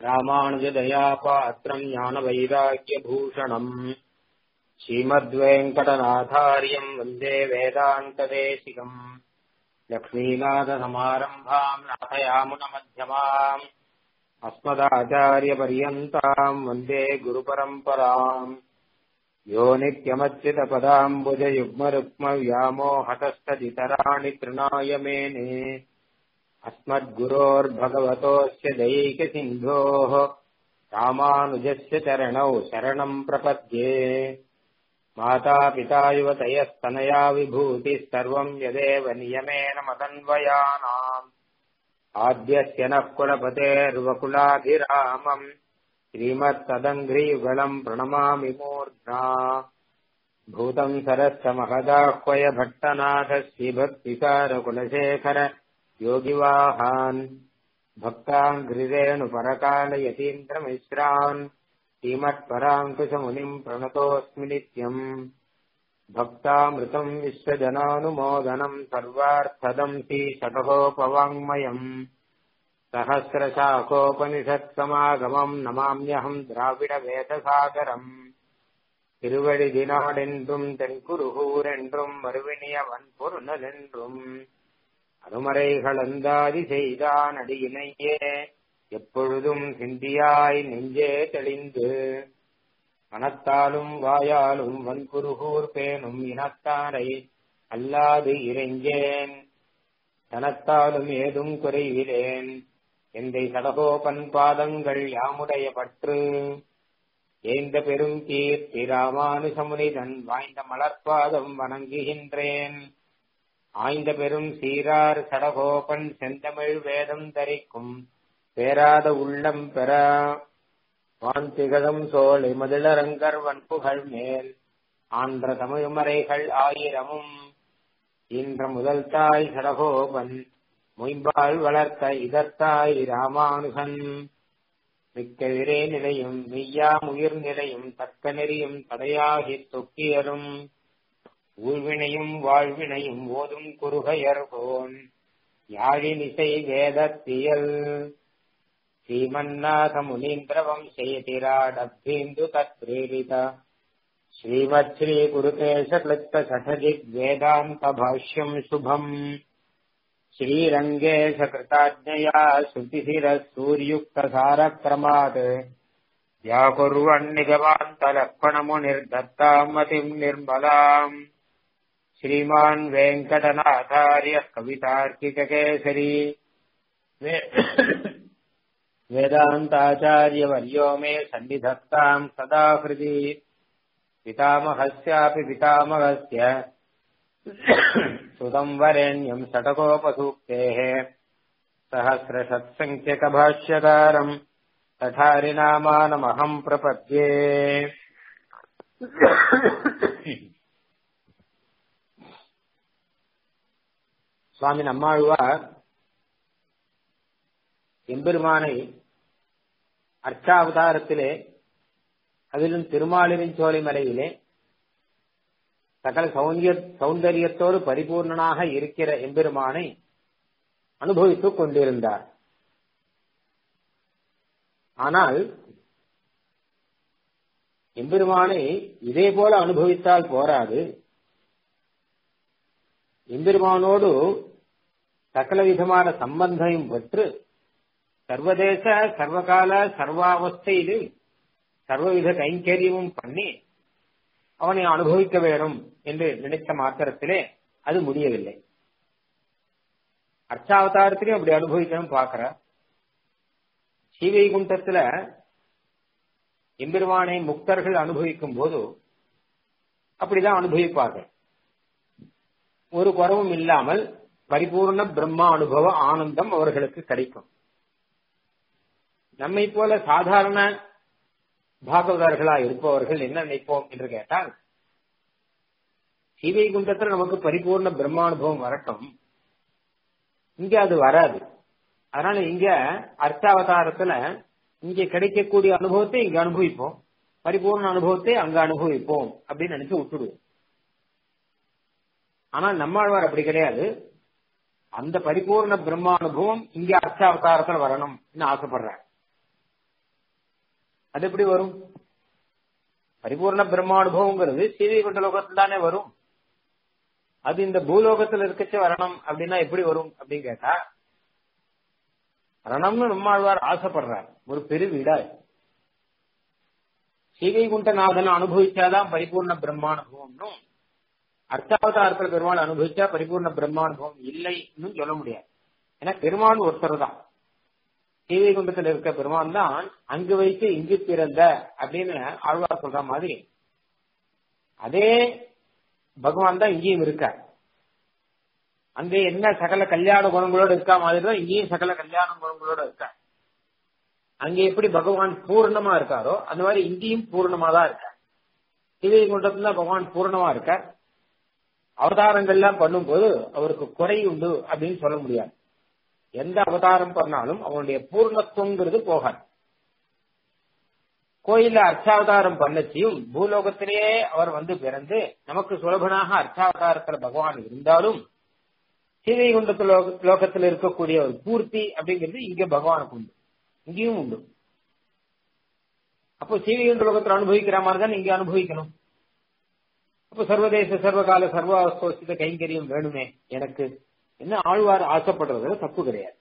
ராமானுஜதயாபாத்திரம் ஞானவைராக்கியபூஷணம் श्रीमद्वेङ्कटनाथार्यम् वन्दे वेदान्तदेशिकम् लक्ष्मीनाथसमारम्भाम् नाथयामुनमध्यमाम् अस्मदाचार्यपर्यन्ताम् वन्दे गुरुपरम्पराम् यो नित्यमच्युतपदाम्बुजयुग्मरुक्मव्यामोहतस्तदितराणि तृणाय मेने अस्मद्गुरोर्भगवतोऽस्य दैकसिन्धोः रामानुजस्य चरणौ शरणम् प्रपद्ये मातापिता युवतयस्तनया विभूतिः सर्वम् यदेव नियमेन मदन्वयानाम् आद्यस्य नः कुलपतेर्वकुलाभिरामम् श्रीमत्तदङ्घ्रियुगलम् प्रणमामि मूर्ध्ना भूतम् सरस्य महदाह्वय भट्टनाथ श्रीभक्तिसारकुलशेखर योगिवाहान् भक्ताङ्घ्रिरेणुपरकालयतीन्द्रमिश्रान् श्रीमत्पराङ्कुशमुनिम् प्रणतोऽस्मि नित्यम् भक्तामृतम् विश्वजनानुमोदनम् सर्वार्थदम् श्रीषटहोपवाङ्मयम् सहस्रशाखोपनिषत्समागमम् नमाम्यहम् द्राविडवेदसागरम् திருவழிதினாடென்றும் தென்குருகூரென்றும் மறுவினியவன் பொருணலென்றும் அருமறைகளந்தாதி செய்தான் அடியினையே எப்பொழுதும் சிந்தியாய் நெஞ்சே தெளிந்து மனத்தாலும் வாயாலும் வன்குருகூர் பேணும் இனத்தாரை அல்லாது இறைஞ்சேன் தனத்தாலும் ஏதும் குறைவிலேன் எந்தை சடகோபன் பாதங்கள் யாமுடைய பற்று ஏந்த பெரும் கீர்த்தி ராமானுசமுனிதன் வாய்ந்த மலர்பாதம் வணங்குகின்றேன் ஆய்ந்த பெரும் சீரார் சடகோபன் செந்தமிழ் வேதம் தரிக்கும் பேராத உள்ளம் பெற வான் திகழும் சோலை மதிலரங்கர் வன்புகள் மேல் ஆன்ற தமிழ்மறைகள் ஆயிரமும் இன்ற முதல் தாய் சடகோபன் மொய்பால் வளர்த்த இதற்காய் ராமானுகன் மிக்க விரே நிலையும் மெய்யாம் உயிர் நிலையும் தக்க நெறியும் தடையாகி தொக்கியரும் ஊழ்வினையும் வாழ்வினையும் ஓதும் குறுகையர்கோன் யாழினிசை வேதத்தியல் श्रीमन्नाथ मुनीन्द्रवंशयतिराडभ्येन्दु तत्प्रेरित श्रीमच्छ्री गुरुकेशक्लृप्तसठजिद्वेदान्तभाष्यम् शुभम् श्रीरङ्गेशकृताज्ञया श्रुतिशिरः सूर्युक्तसारक्रमात् व्याकुर्वन्निगमान्तलक्ष्मणमुनिर्दत्ताम् मतिम् निर्मलाम् श्रीमान् वेङ्कटनाथार्यः कवितार्किककेसरी वेदान्ताचार्यवर्यो मे सन्निधत्ताम् सदा हृदि पितामहस्यापि पितामहस्य सुतम् वरेण्यम् षटकोपसूक्तेः सहस्रषत्सङ्ख्यकभाष्यकारम् तठारिनामानमहम् प्रपद्ये சுவாமி நம்மாழ்வார் எம்பெருமானை அர்ச்சாவதாரத்திலே அதிலும் திருமாலிரின் சோலை மலையிலே சகல சௌந்தர்ய சௌந்தரியத்தோடு பரிபூர்ணனாக இருக்கிற எம்பெருமானை அனுபவித்துக் கொண்டிருந்தார் ஆனால் எம்பெருமானை இதே போல அனுபவித்தால் போராது எம்பெருமானோடு சகல விதமான சம்பந்தம் பெற்று சர்வதேச சர்வகால சர்வாவஸ்தையிலும் சர்வவித கைங்கரியமும் பண்ணி அவனை அனுபவிக்க வேணும் என்று நினைத்த மாத்திரத்திலே அது முடியவில்லை அர்ச்சாவதாரத்திலையும் அப்படி அனுபவிக்கணும் பார்க்கிற ஸ்ரீவைகுண்டத்துல எம்பெருமானை முக்தர்கள் அனுபவிக்கும் போது அப்படிதான் அனுபவிப்பார்கள் ஒரு குறவும் இல்லாமல் பரிபூர்ண பிரம்மா அனுபவ ஆனந்தம் அவர்களுக்கு கிடைக்கும் நம்மை போல சாதாரண பாகவதர்களா இருப்பவர்கள் என்ன நினைப்போம் என்று கேட்டால் ஸ்ரீவைகுண்டத்தில் நமக்கு பரிபூர்ண பிரம்மானுபவம் வரட்டும் இங்க அது வராது அதனால இங்க அர்த்தாவதாரத்துல இங்க கிடைக்கக்கூடிய அனுபவத்தை இங்க அனுபவிப்போம் பரிபூர்ண அனுபவத்தை அங்க அனுபவிப்போம் அப்படின்னு நினைச்சு விட்டுடுவோம் ஆனா நம்மாழ்வார் அப்படி கிடையாது அந்த பரிபூர்ண பிரம்மானுபவம் இங்க அர்த்தாவதாரத்துல வரணும்னு ஆசைப்படுறார் அது எப்படி வரும் பரிபூர்ண பிரம்மானுபவங்கிறது சீதைகுண்ட லோகத்தில் தானே வரும் அது இந்த பூலோகத்துல இருக்கச்ச வரணும் அப்படின்னா எப்படி வரும் அப்படின்னு கேட்டா வரணும்னு நம்மாழ்வார் ஆசைப்படுறார் ஒரு பெரு வீடா சீவைகுண்டநாதன் அனுபவிச்சாதான் பரிபூர்ண பிரம்மானுபவம்னும் அர்த்தாவதாரத்தில் பெருமாள் அனுபவிச்சா பரிபூர்ண பிரம்மானுபவம் இல்லைன்னு சொல்ல முடியாது ஏன்னா பெருமாள் ஒருத்தர் தான் சீவைகுண்டத்தில் இருக்க பெருமான் தான் அங்கு வைத்து இங்கு பிறந்த அப்படின்னு ஆழ்வார் சொல்ற மாதிரி அதே பகவான் தான் இங்கேயும் இருக்கார் அங்கே என்ன சகல கல்யாண குணங்களோட இருக்கா மாதிரி தான் இங்கேயும் சகல கல்யாண குணங்களோட இருக்கார் அங்கே எப்படி பகவான் பூர்ணமா இருக்காரோ அந்த மாதிரி இங்கேயும் பூர்ணமா தான் இருக்கார் சீவைகுண்டத்துல பகவான் பூர்ணமா இருக்கார் அவதாரங்கள்லாம் பண்ணும்போது அவருக்கு குறை உண்டு அப்படின்னு சொல்ல முடியாது எந்த அவதாரம் பண்ணாலும் அவனுடைய பூர்ணத்துவங்கிறது போகாது கோயில்ல அர்ச்சாவதாரம் பண்ணச்சியும் பூலோகத்திலேயே அவர் வந்து பிறந்து நமக்கு சுலபனாக அர்ச்சாவதாரத்துல பகவான் இருந்தாலும் சீதை குண்டத்து லோகத்தில் இருக்கக்கூடிய ஒரு பூர்த்தி அப்படிங்கிறது இங்க பகவானுக்கு உண்டு இங்கேயும் உண்டு அப்போ சீதை குண்ட லோகத்தில் அனுபவிக்கிற மாதிரி தான் இங்க அனுபவிக்கணும் அப்போ சர்வதேச சர்வகால சர்வாஸ்தோசித கைங்கரியம் வேணுமே எனக்கு என்ன ஆழ்வார் ஆசைப்படுறதுல தப்பு கிடையாது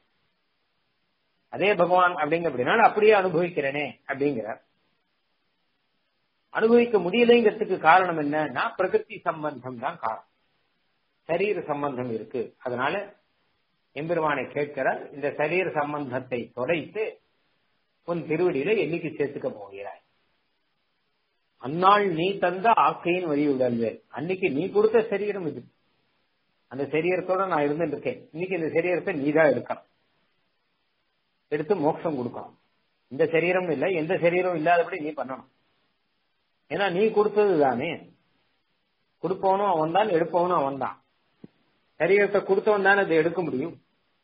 அதே பகவான் அப்படிங்க அப்படின்னா அப்படியே அனுபவிக்கிறேனே அப்படிங்கிறார் அனுபவிக்க முடியலைங்கிறதுக்கு காரணம் என்னன்னா பிரகிருதி சம்பந்தம் தான் காரணம் சரீர சம்பந்தம் இருக்கு அதனால எம்பெருமானை கேட்கிறார் இந்த சரீர சம்பந்தத்தை தொலைத்து உன் திருவடியில என்னைக்கு சேர்த்துக்க போகிறாய் அந்நாள் நீ தந்த ஆக்கையின் வழி உடல்வேன் அன்னைக்கு நீ கொடுத்த சரீரம் இது அந்த சரீரத்தோட நான் இருந்துட்டு இருக்கேன் இன்னைக்கு இந்த சரீரத்தை நீ தான் எடுக்கணும் எடுத்து மோட்சம் கொடுக்கணும் இந்த சரீரம் இல்ல எந்த சரீரம் இல்லாதபடி நீ பண்ணணும் ஏன்னா நீ கொடுத்தது தானே கொடுப்பவனும் அவன் தான் எடுப்பவனும் அவன் தான் சரீரத்தை கொடுத்தவன் தானே அதை எடுக்க முடியும்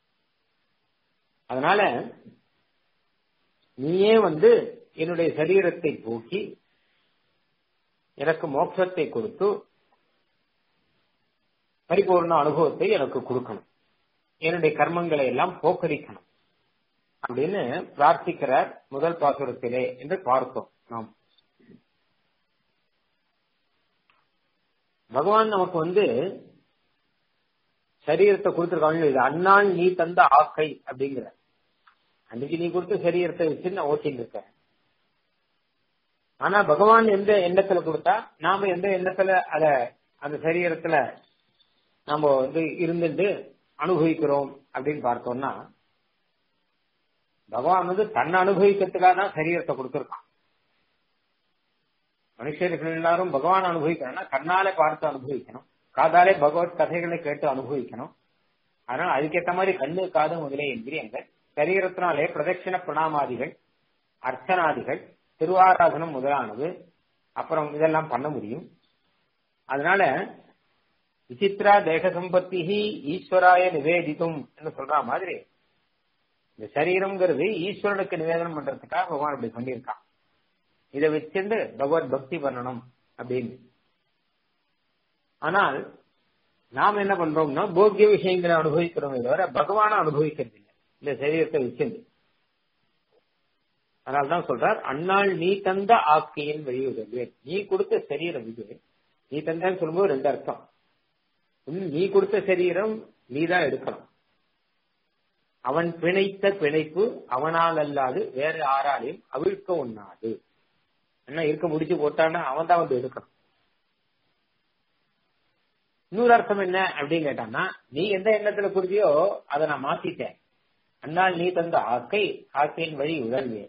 அதனால நீயே வந்து என்னுடைய சரீரத்தை போக்கி எனக்கு மோட்சத்தை கொடுத்து பரிபூர்ண அனுபவத்தை எனக்கு கொடுக்கணும் என்னுடைய கர்மங்களை எல்லாம் போக்கடிக்கணும் அப்படின்னு பிரார்த்திக்கிறார் முதல் பாசுரத்திலே என்று பார்த்தோம் நாம் பகவான் நமக்கு வந்து சரீரத்தை கொடுத்துருக்காங்க இது அண்ணாள் நீ தந்த ஆக்கை அப்படிங்கிற அன்னைக்கு நீ கொடுத்த சரீரத்தை வச்சு நான் ஓட்டின்னு இருக்கேன் ஆனா பகவான் எந்த எண்ணத்துல கொடுத்தா நாம எந்த எண்ணத்துல அத அந்த சரீரத்துல நாம வந்து இருந்துட்டு அனுபவிக்கிறோம் அப்படின்னு பார்த்தோம்னா பகவான் வந்து தன்னை அனுபவிக்கிறதுக்காக தான் சரீரத்தை கொடுத்திருக்கான் மனுஷர்கள் எல்லாரும் பகவான் அனுபவிக்கணும்னா கண்ணாலே பார்த்து அனுபவிக்கணும் காதாலே பகவத் கதைகளை கேட்டு அனுபவிக்கணும் அதனால அதுக்கேற்ற மாதிரி கண்ணு காது முதலே இந்திரியங்கள் சரீரத்தினாலே பிரதட்சிண பிரணாமாதிகள் அர்ச்சனாதிகள் திருவாராதனம் முதலானது அப்புறம் இதெல்லாம் பண்ண முடியும் அதனால விசித்ரா தேக சம்பத்தி ஈஸ்வராய நிவேதித்தும் என்று சொல்ற மாதிரி இந்த சரீரம்ங்கிறது ஈஸ்வரனுக்கு நிவேதனம் பண்றதுக்காக பகவான் அப்படி சொல்லியிருக்கான் இதை வச்சிருந்து பகவத் பக்தி பண்ணணும் அப்படின்னு ஆனால் நாம் என்ன பண்றோம்னா போக்கிய விஷயங்களை அனுபவிக்கிறோமே தவிர பகவான அனுபவிக்கிறது இல்லை இந்த சரீரத்தை வச்சிருந்து அதனால்தான் சொல்றார் அந்நாள் நீ தந்த ஆக்கையின் வழியுதல்வேன் நீ கொடுத்த சரீரம் இது நீ தந்தன்னு சொல்லும்போது ரெண்டு அர்த்தம் நீ கொடுத்த சரீரம் நீ தான் எடுக்கணும் அவன் பிணைத்த பிணைப்பு அவனால் அல்லாது வேற யாராலையும் அவிழ்க்க ஒண்ணாது என்ன இருக்க முடிச்சு போட்டான்னா அவன் தான் வந்து எடுக்கணும் இன்னொரு அர்த்தம் என்ன அப்படின்னு கேட்டான்னா நீ எந்த எண்ணத்துல புரிஞ்சியோ அதை நான் மாத்திட்டேன் அன்னால் நீ தந்த ஆக்கை ஆக்கையின் வழி உழல்வே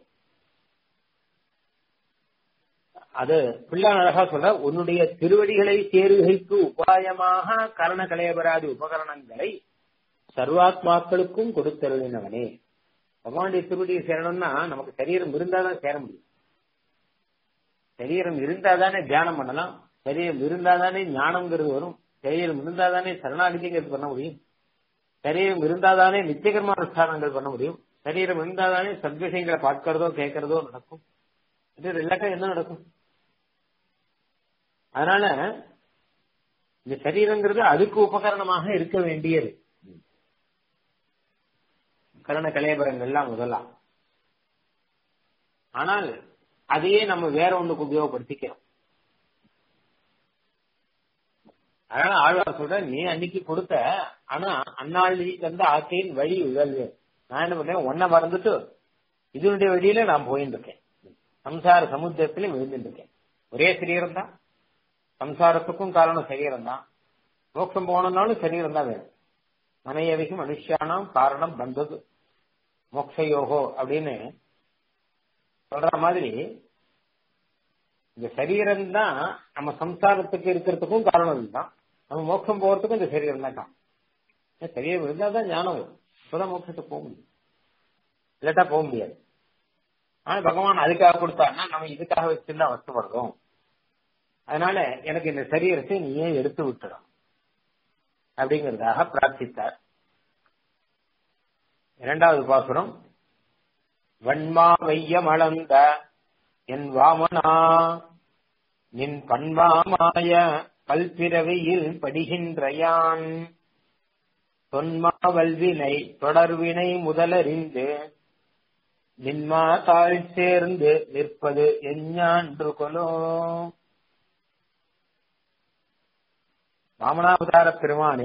அது பிள்ளான் அழகா சொல்ற உன்னுடைய திருவடிகளை சேருகைக்கு உபாயமாக கரண கலையபராதி உபகரணங்களை சர்வாத்மாக்களுக்கும் கொடுத்தருளினவனே பகவானுடைய திருவடியை சேரணும்னா நமக்கு சரீரம் இருந்தாதான் சேர முடியும் சரீரம் இருந்தாதானே தியானம் பண்ணலாம் சரீரம் இருந்தாதானே ஞானம்ங்கிறது வரும் சரீரம் இருந்தாதானே சரணாகதிங்கிறது பண்ண முடியும் சரீரம் இருந்தாதானே நித்தியகர்மானுஷ்டானங்கள் பண்ண முடியும் சரீரம் இருந்தாதானே சத்விஷயங்களை பார்க்கறதோ கேட்கறதோ நடக்கும் இது இல்லாட்டா என்ன நடக்கும் அதனால இந்த சரீரங்கிறது அதுக்கு உபகரணமாக இருக்க வேண்டியது கரண கலையபரங்கள்லாம் முதலாம் ஆனால் அதையே நம்ம வேற ஒண்ணுக்கு உபயோகப்படுத்திக்கிறோம் அதனால ஆழ்வார் சொல்ற நீ அன்னைக்கு கொடுத்த ஆனா அந்நாள் வந்து ஆக்கையின் வழி உழல்வு நான் என்ன பண்ணேன் ஒன்ன மறந்துட்டு இதனுடைய வழியில நான் போயிட்டு இருக்கேன் சம்சார சமுத்திரத்திலே விழுந்துட்டு இருக்கேன் ஒரே சரீரம் தான் சம்சாரத்துக்கும் காரணம் சரீரம் தான் மோட்சம் போனனாலும் சரீரம் தான் வேணும் மனையவைக்கு மனுஷானாம் காரணம் பந்தது மோக்ஷயோகோ அப்படின்னு சொல்ற மாதிரி இந்த சரீரம் தான் நம்ம சம்சாரத்துக்கு இருக்கிறதுக்கும் காரணம் இதுதான் நம்ம மோட்சம் போறதுக்கும் இந்த சரீரம் தான் காரணம் சரீரம் இருந்தா தான் ஞானம் வரும் இப்பதான் மோட்சத்துக்கு போக முடியும் இல்லாட்டா போக முடியாது ஆனா பகவான் அதுக்காக கொடுத்தாருன்னா நம்ம இதுக்காக வச்சிருந்தா அவசப்படுறோம் அதனால எனக்கு இந்த சரீரத்தை நீயே எடுத்து விட்டுடும் அப்படிங்கிறதாக பிரார்த்தித்தார் இரண்டாவது பாசுரம் வன்மா வையம் அளந்த என் வாமனா நின் பண்பாமாய பல்பிறவையில் படிகின்ற யான் தொன்மா வல்வினை தொடர்வினை முதலறிந்து நின்மா தாழ் சேர்ந்து நிற்பது எஞ்ஞான்று கொலோ வாமனாவதார பெருமானே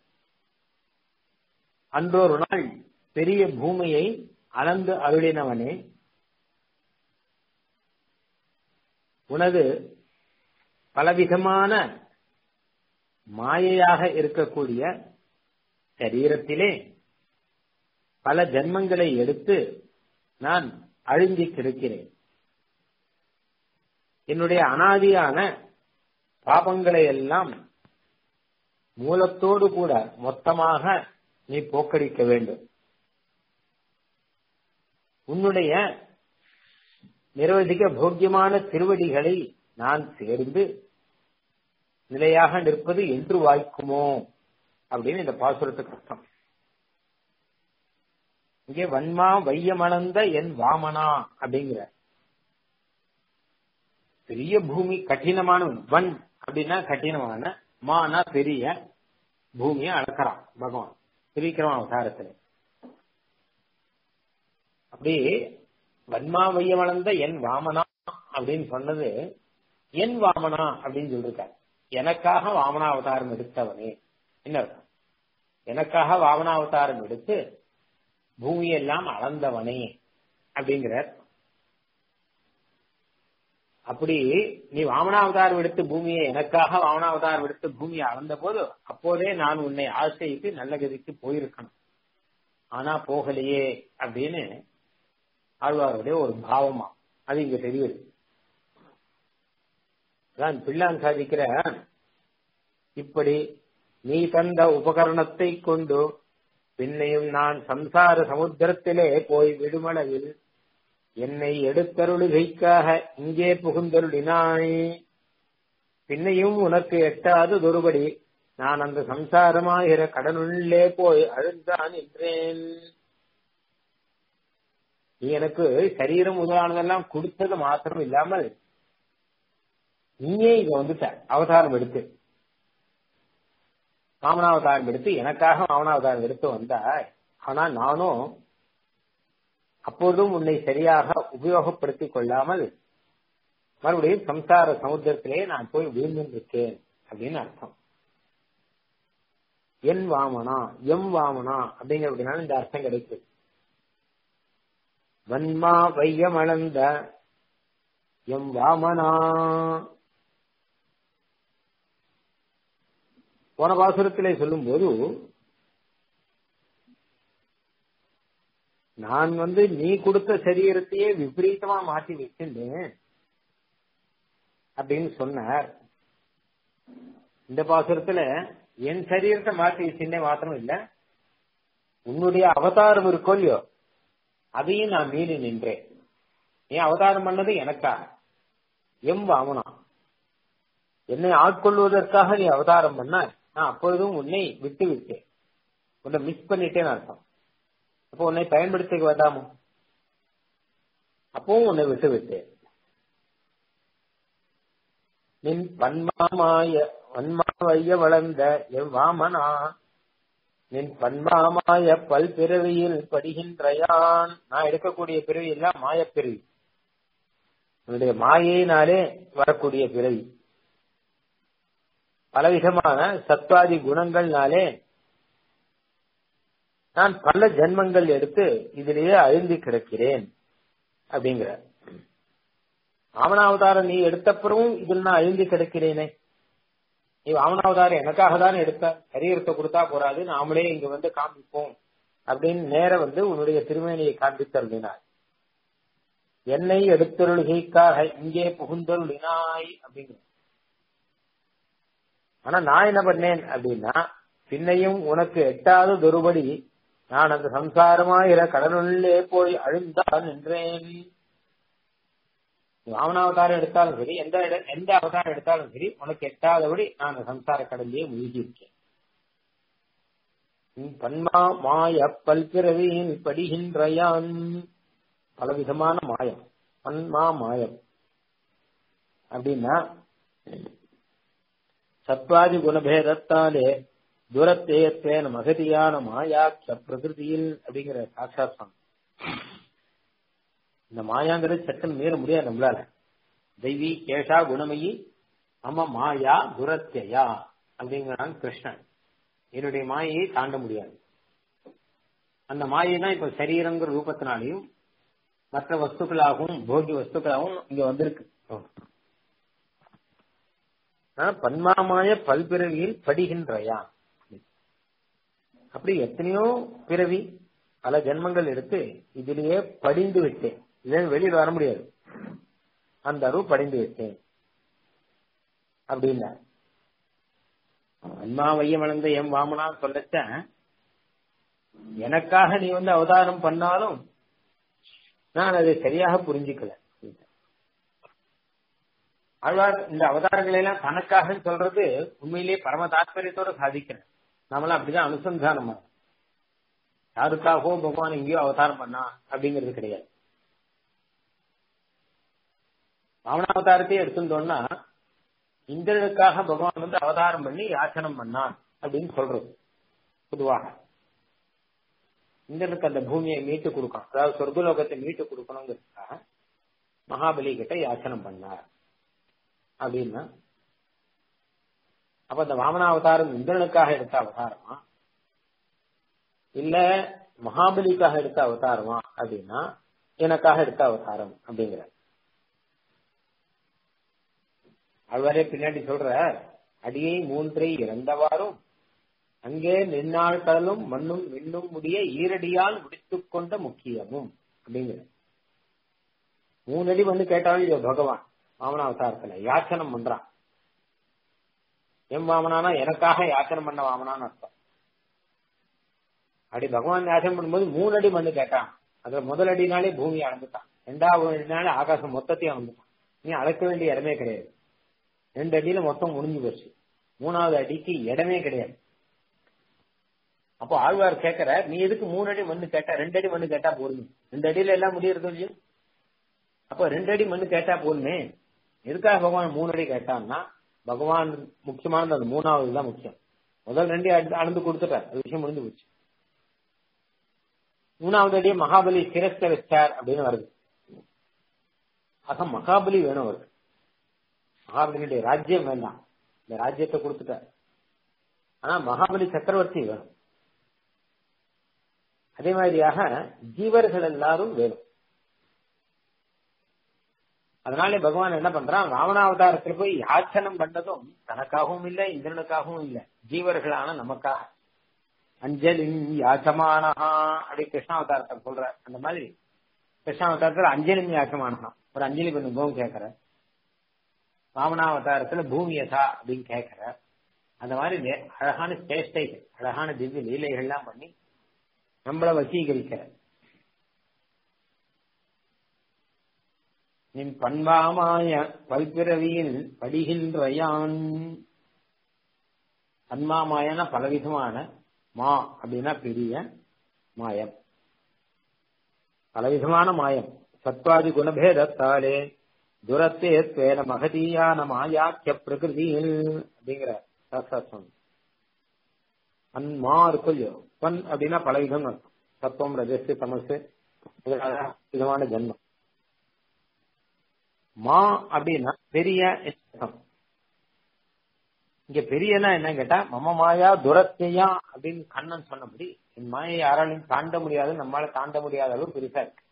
அன்றொரு நாள் பெரிய பூமியை அளந்து அருளினவனே உனது பலவிதமான மாயையாக இருக்கக்கூடிய சரீரத்திலே பல ஜன்மங்களை எடுத்து நான் அழிஞ்சி கிடக்கிறேன் என்னுடைய அனாதியான பாபங்களை எல்லாம் மூலத்தோடு கூட மொத்தமாக நீ போக்கடிக்க வேண்டும் உன்னுடைய நிரவதிக போக்கியமான திருவடிகளை நான் சேர்ந்து நிலையாக நிற்பது என்று வாய்க்குமோ அப்படின்னு இந்த பாசுரத்துக்கு அர்த்தம் இங்கே வன்மா வையமளந்த என் வாமனா அப்படிங்கிற பெரிய பூமி கடினமான வன் அப்படின்னா கடினமான மானா பெரிய பூமியை அளக்கிறான் பகவான் திரிக்கிறவன் அவதாரத்துல அப்படி வன்மா வைய வளர்ந்த என் வாமனா அப்படின்னு சொன்னது என் வாமனா அப்படின்னு சொல்லிருக்காரு எனக்காக வாமனாவதாரம் எடுத்தவனே என்ன அர்த்தம் எனக்காக வாமனாவதாரம் எடுத்து பூமியெல்லாம் அளந்தவனே அப்படிங்கிறார் அப்படி நீ வாமனாவதாரம் எடுத்து பூமியை எனக்காக வாமனாவதாரம் எடுத்து பூமியை அளந்த போது அப்போதே நான் உன்னை ஆசைக்கு நல்ல கதிக்கு போயிருக்கணும் ஆனா போகலையே அப்படின்னு ஆழ்வாருடைய ஒரு பாவமா அது இங்க தெரியுது அதான் பிள்ளான் சாதிக்கிற இப்படி நீ தந்த உபகரணத்தை கொண்டு பின்னையும் நான் சம்சார சமுத்திரத்திலே போய் விடுமளவில் என்னை எடுத்தருளுகைக்காக இங்கே புகுந்தருளினாய் பின்னையும் உனக்கு எட்டாது ஒருபடி நான் அந்த சம்சாரமாகிற கடனுள்ளே போய் அழுந்தான் என்றேன் நீ எனக்கு சரீரம் முதலானதெல்லாம் கொடுத்தது மாத்திரம் இல்லாமல் நீயே இங்க வந்துட்ட அவதாரம் எடுத்து வாமனாவதாரம் எடுத்து எனக்காக வாமனாவதாரம் எடுத்து வந்தாய் ஆனா நானும் அப்போதும் உன்னை சரியாக உபயோகப்படுத்திக் கொள்ளாமல் மறுபடியும் சம்சார சமுத்திரத்திலே நான் போய் வீழ்ந்து இருக்கேன் அப்படின்னு அர்த்தம் என் வாமனா எம் வாமனா அப்படிங்கிறதுனால இந்த அர்த்தம் கிடைக்குது வன்மா வையமளந்த எம் வாமனா போன பாசுரத்திலே சொல்லும் போது நான் வந்து நீ கொடுத்த சரீரத்தையே விபரீதமா மாத்தி வச்சிருந்தேன் அப்படின்னு சொன்னார் இந்த பாசுரத்துல என் சரீரத்தை மாத்தி வச்சிருந்தேன் மாத்திரம் இல்ல உன்னுடைய அவதாரம் இருக்கோ இல்லையோ அதையும் நான் மீறி நின்றேன் நீ அவதாரம் பண்ணது எனக்கா எம் வாமனா என்னை ஆட்கொள்வதற்காக நீ அவதாரம் பண்ண நான் அப்பொழுதும் உன்னை விட்டு விட்டேன் உன்னை மிஸ் பண்ணிட்டேன்னு அர்த்தம் அப்போ உன்னை பயன்படுத்திக்க வேண்டாமோ அப்பவும் உன்னை விட்டு விட்டேன் நின் பன்மாமாய வன்மாவைய வளர்ந்த என் வாமனா நின் பன்மாமாய பல் பிறவியில் படுகின்ற யான் நான் எடுக்கக்கூடிய பிறவி எல்லாம் மாயப்பிறவி உன்னுடைய மாயினாலே வரக்கூடிய பிறவி பலவிதமான சத்வாதி குணங்கள்னாலே நான் பல ஜென்மங்கள் எடுத்து இதிலேயே அழுந்தி கிடக்கிறேன் அப்படிங்கிற வாமனாவதாரம் நீ எடுத்தப்புறமும் இதில் நான் அழுந்தி கிடக்கிறேனே நீ வாமனாவதாரம் எனக்காக தான் எடுத்த சரீரத்தை கொடுத்தா போறாது நாமளே இங்க வந்து காண்பிப்போம் அப்படின்னு நேர வந்து உன்னுடைய திருமேனியை காண்பித்தருளினார் என்னை எடுத்தருளுகைக்காக இங்கே புகுந்தருளினாய் அப்படிங்கிற ஆனா நான் என்ன பண்ணேன் அப்படின்னா பின்னையும் உனக்கு எட்டாவது தொருபடி நான் அந்த சம்சாரமாயிர கடலுள்ளே போய் அழுந்தான் நின்றேன் வாமனாவதாரம் எடுத்தாலும் சரி எந்த எந்த அவதாரம் எடுத்தாலும் சரி உனக்கு எட்டாதபடி நான் அந்த சம்சார கடல்லையே மூழ்கி இருக்கேன் பன்மா மாய பல்பிறவியில் படிகின்றையான் பலவிதமான மாயம் பன்மா மாயம் அப்படின்னா சத்வாதி குணபேதத்தாலே துரத்தேத்வேன மகதியான மாயாக்கிய பிரகிருதியில் அப்படிங்கிற சாட்சாத்தான் இந்த மாயாங்கிறது சட்டம் மீற முடியாது நம்மளால தெய்வி கேஷா குணமயி அம்ம மாயா துரத்தியா அப்படிங்கிறான் கிருஷ்ணன் என்னுடைய மாயையை தாண்ட முடியாது அந்த மாயை தான் இப்ப சரீரங்கிற ரூபத்தினாலையும் மற்ற வஸ்துக்களாகவும் போகி வஸ்துக்களாகவும் இங்க வந்திருக்கு பன்மாமாய பல்பிறவியில் படிகின்றையா அப்படி எத்தனையோ பிறவி பல ஜென்மங்கள் எடுத்து இதிலேயே படிந்து விட்டேன் இதே வெளியில் வர முடியாது அந்த அருள் படிந்து விட்டேன் அப்படின்னா அன்மா வையம் வளர்ந்த எம் வாமனா சொல்லச்ச எனக்காக நீ வந்து அவதாரம் பண்ணாலும் நான் அதை சரியாக புரிஞ்சுக்கல ஆழ்வார் இந்த அவதாரங்களை எல்லாம் தனக்காக சொல்றது உண்மையிலேயே பரம தாத்பரியத்தோட சாதிக்கிறேன் நம்மளாம் அப்படிதான் அனுசந்தானம் பண்ண யாருக்காகவோ பகவான் எங்கேயோ அவதாரம் பண்ணா அப்படிங்கிறது கிடையாது ராவணாவதாரத்தையே எடுத்துட்டோம்னா இந்திரனுக்காக பகவான் வந்து அவதாரம் பண்ணி யாச்சனம் பண்ணான் அப்படின்னு சொல்றது பொதுவாக இந்திரனுக்கு அந்த பூமியை மீட்டு கொடுக்கணும் அதாவது சொர்க்கலோகத்தை மீட்டு கொடுக்கணுங்கிறதுக்காக மகாபலி கிட்ட யாச்சனம் பண்ணார் அப்படின்னா அப்ப அந்த வாமனாவதாரம் இந்திரனுக்காக எடுத்த அவதாரமா இல்ல மகாபலிக்காக எடுத்த அவதாரமா அப்படின்னா எனக்காக எடுத்த அவதாரம் அப்படிங்கிற அழ்வாரே பின்னாடி சொல்ற அடியை மூன்றை இறந்தவாறும் அங்கே நின்னாள் கடலும் மண்ணும் விண்ணும் முடிய ஈரடியால் முடித்துக் கொண்ட முக்கியமும் அப்படிங்கிற மூணடி வந்து கேட்டாலும் இது பகவான் வாமனாவதாரத்துல யாச்சனம் பண்றான் எம் வாமனானா எனக்காக யாச்சனம் பண்ண வாமனான்னு அர்த்தம் அப்படி பகவான் யாசனம் பண்ணும்போது மூணு அடி மண்ணு கேட்டான் அதுல முதல் அடினாலே பூமி அளந்துட்டான் ரெண்டாவது அடினாலே ஆகாசம் மொத்தத்தையும் அளந்துட்டான் நீ அளக்க வேண்டிய இடமே கிடையாது ரெண்டு அடியில மொத்தம் முடிஞ்சு போச்சு மூணாவது அடிக்கு இடமே கிடையாது அப்போ ஆழ்வார் கேட்கிற நீ எதுக்கு மூணு அடி மண்ணு கேட்டா ரெண்டு அடி மண்ணு கேட்டா போதுமே ரெண்டு அடியில எல்லாம் முடியறது இல்லையோ அப்போ ரெண்டு அடி மண்ணு கேட்டா போதுமே எதுக்காக பகவான் மூணு அடி கேட்டான்னா பகவான் முக்கியமானது அது மூணாவது தான் முக்கியம் முதல் ரெண்டு அளந்து கொடுத்துட்டார் அது விஷயம் முடிஞ்சு போச்சு மூணாவது அடியே மகாபலி சிரஸ்த வச்சார் அப்படின்னு வருது ஆக மகாபலி வேணும் அவருக்கு மகாபலியுடைய ராஜ்யம் வேண்டாம் இந்த ராஜ்யத்தை கொடுத்துட்டார் ஆனா மகாபலி சக்கரவர்த்தி வேணும் அதே மாதிரியாக ஜீவர்கள் எல்லாரும் வேணும் அதனாலே பகவான் என்ன பண்றான் ராவணாவதாரத்தில் போய் யாச்சனம் பண்ணதும் தனக்காகவும் இல்லை இந்திரனுக்காகவும் இல்லை ஜீவர்களான நமக்காக அஞ்சலி யாச்சமானஹா அப்படி கிருஷ்ணாவதாரத்தை சொல்ற அந்த மாதிரி கிருஷ்ணாவதாரத்துல அஞ்சலி யாச்சமானஹா ஒரு அஞ்சலி பண்ணும்போது கேட்கிற ராமணாவதாரத்துல பூமியதா அப்படின்னு கேட்கிற அந்த மாதிரி அழகான சேஷ்டைகள் அழகான திவ்ய லீலைகள்லாம் பண்ணி நம்மள வசீகரிக்கிற நின் பண்பாமாய பல்பிறவியில் படிகின்றயான் பன்மாமாயன பலவிதமான மா அப்படின்னா பெரிய மாயம் பலவிதமான மாயம் சத்வாதி குணபேதத்தாலே துரத்தே துவேன மகதீயான மாயாக்கிய பிரகிருதியில் அப்படிங்கிற சாஸ்திரம் பன்மா இருக்கும் இல்லையோ பன் அப்படின்னா பல விதம் அர்த்தம் சத்துவம் ரஜஸ் தமசு விதமான ஜென்மம் மா அப்படின்னா பெரிய அர்த்தம் இங்க பெரியனா என்ன கேட்டா மம மாயா துரத்தையா அப்படின்னு கண்ணன் சொன்னபடி என் மாயை யாராலையும் தாண்ட முடியாது நம்மளால தாண்ட முடியாத அளவு பெருசா இருக்கு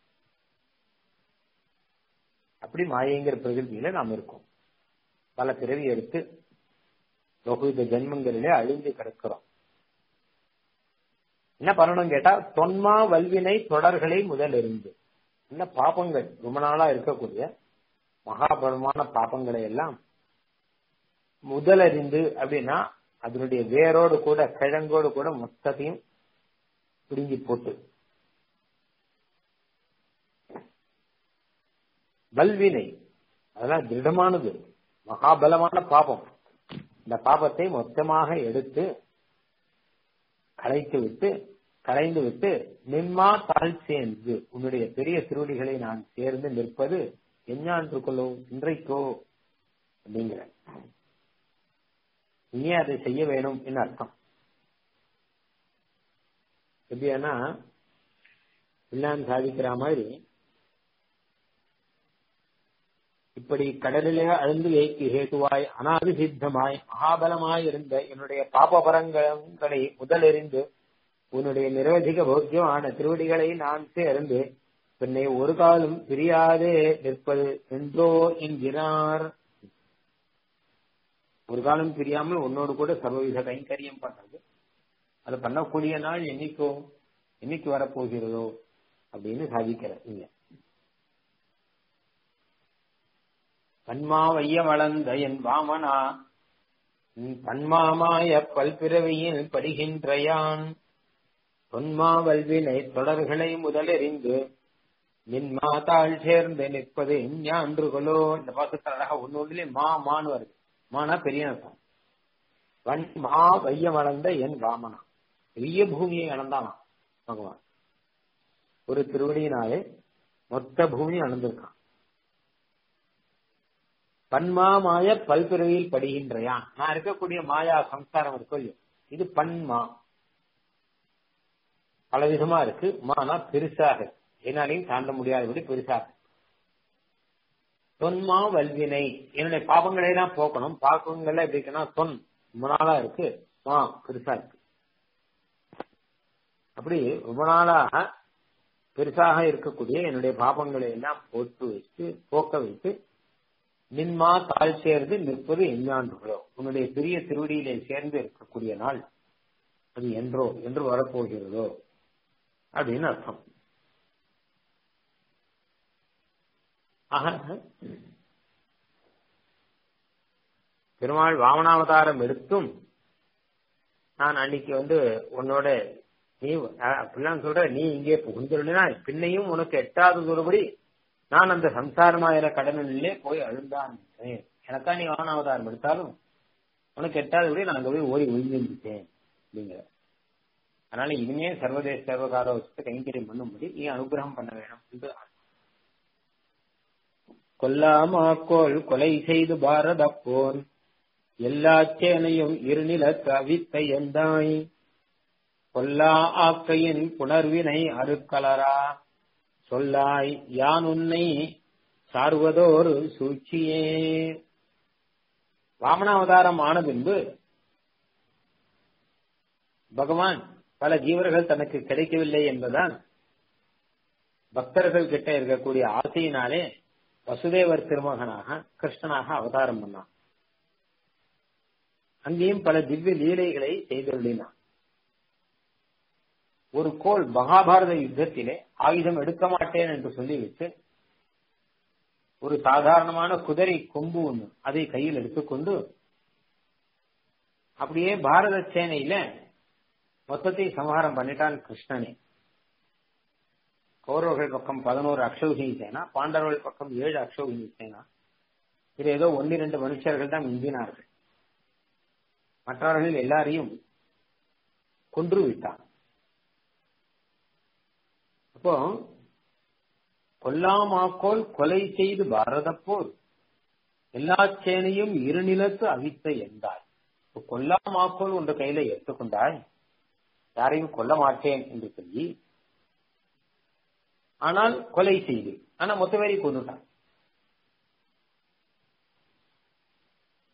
அப்படி மாயைங்கிற பிரகிருதியில நாம் இருக்கோம் பல பிறவி எடுத்து பகுவித ஜென்மங்களிலே அழிந்து கிடக்கிறோம் என்ன பண்ணணும் கேட்டா தொன்மா வல்வினை தொடர்களை முதல் இருந்து என்ன பாப்பங்கள் ரொம்ப நாளா இருக்கக்கூடிய மகாபலமான பாப்பங்களை எல்லாம் முதலறிந்து அப்படின்னா அதனுடைய வேரோடு கூட கிழங்கோடு கூட மொத்தத்தையும் பிடுங்கி போட்டு வல்வினை அதெல்லாம் திருடமானது மகாபலமான பாபம் இந்த பாபத்தை மொத்தமாக எடுத்து களைத்து விட்டு கலைந்து விட்டு நின்மா தாழ் சேர்ந்து உன்னுடைய பெரிய திருவடிகளை நான் சேர்ந்து நிற்பது எஞ்ஞான்றுக்கொள்ளோ இன்றைக்கோ அப்படிங்கிற நீயே அதை செய்ய வேணும் என்று அர்த்தம் எப்படியானா பிள்ளான் சாதிக்கிற மாதிரி இப்படி கடலிலே அழுந்து வைக்கு ஹேதுவாய் அனாதி சித்தமாய் மகாபலமாய் இருந்த என்னுடைய பாபபரங்களை முதலெறிந்து உன்னுடைய நிரவதிக போக்கியமான திருவடிகளை நான் சேர்ந்து பின்னை ஒரு காலம் பிரியாதே நிற்பது என்றோ என்கிறார் ஒரு காலம் பிரியாமல் உன்னோடு கூட சர்வவித கைங்கரியம் பண்றது அது பண்ணக்கூடிய நாள் என்னைக்கோ என்னைக்கு வரப்போகிறதோ அப்படின்னு சாதிக்கிற இங்க பன்மா வைய வளர்ந்த என் வாமனா பன்மாமாய பல்பிறவியில் படுகின்றையான் தொன்மா வல்வினை தொடர்களை முதலெறிந்து நின் மாதாள் சேர்ந்து நிற்பது ஞான்றுகளோ இந்த பாசத்தில் அழகா ஒன்னு ஒன்றுலயே மா மான்னு வருது மானா பெரிய அர்த்தம் வன் மா வையம் அளந்த என் வாமனா பெரிய பூமியை அளந்தானா பகவான் ஒரு திருவடியினாலே மொத்த பூமி அளந்திருக்கான் பன்மாமாய பல்பிறவியில் படுகின்றையான் நான் இருக்கக்கூடிய மாயா சம்சாரம் இருக்கோ இல்லையோ இது பன்மா பல விதமா இருக்கு மானா பெருசாக என்னாலையும் தாண்ட முடியாதபடி பெருசாக தொன்மா வல்வினை என்னுடைய பாபங்களை எல்லாம் போக்கணும் பாக்கங்கள்ல எப்படி இருக்குன்னா தொன் ரொம்ப நாளா இருக்கு மா பெருசா இருக்கு அப்படி ரொம்ப நாளாக பெருசாக இருக்கக்கூடிய என்னுடைய பாபங்களை எல்லாம் போட்டு வைத்து போக்க வைத்து நின்மா தாழ் சேர்ந்து நிற்பது எஞ்ஞான்றுகளோ உன்னுடைய பெரிய திருவடியிலே சேர்ந்து இருக்கக்கூடிய நாள் அது என்றோ என்று வரப்போகிறதோ அப்படின்னு அர்த்தம் ஆக பெருமாள் வாமனாவதாரம் எடுத்தும் நான் அன்னைக்கு வந்து உன்னோட நீ அப்படிலாம் சொல்ற நீ இங்கே புகுந்துருனா பின்னையும் உனக்கு எட்டாவது தூரபடி நான் அந்த சம்சாரமாயிர கடனிலே போய் அழுந்தான் எனக்கா நீ வாமனாவதாரம் எடுத்தாலும் உனக்கு எட்டாவது நான் அங்க போய் ஓடி ஒழிஞ்சிருந்தேன் அப்படிங்கிற அதனால இனிமே சர்வதேச சர்வகார வச்சு கைங்கரியம் பண்ணும்படி நீ அனுகிரகம் பண்ண வேணும் என்று கொல்லாமாக்கோள் கொலை செய்து பாரத போர் எல்லா சேனையும் இருநில தவித்த எந்தாய் கொல்லா ஆக்கையின் புணர்வினை அருக்கலரா சொல்லாய் யான் உன்னை சார்வதோர் சூழ்ச்சியே வாமனாவதாரம் ஆன பின்பு பகவான் பல ஜீவர்கள் தனக்கு கிடைக்கவில்லை என்பதால் பக்தர்கள் கிட்ட இருக்கக்கூடிய ஆசையினாலே வசுதேவர் திருமகனாக கிருஷ்ணனாக அவதாரம் பண்ணான் அங்கேயும் பல திவ்ய லீலைகளை செய்துள்ளினான் ஒரு கோள் மகாபாரத யுத்தத்திலே ஆயுதம் எடுக்க மாட்டேன் என்று சொல்லிவிட்டு ஒரு சாதாரணமான குதிரை கொம்பு ஒண்ணு அதை கையில் எடுத்துக்கொண்டு அப்படியே பாரத சேனையில மொத்தத்தை சமகாரம் பண்ணிட்டான் கிருஷ்ணனே கௌரவர்கள் பக்கம் பதினோரு அக்ஷௌகினி சேனா பாண்டவர்கள் பக்கம் ஏழு அக்ஷௌகினி சேனா இது ஏதோ ஒன்னு ரெண்டு மனுஷர்கள் தான் மிஞ்சினார்கள் மற்றவர்கள் எல்லாரையும் கொன்று விட்டான் அப்போ கொல்லாமாக்கோல் கொலை செய்து பாரத போர் எல்லா சேனையும் இருநிலத்து அவித்த எந்தாய் கொல்லாமாக்கோல் உன்ற கையில எடுத்துக்கொண்டாய் யாரையும் கொல்ல மாட்டேன் என்று சொல்லி ஆனால் கொலை செய்து ஆனா மொத்த பேரை கொண்டுட்டான்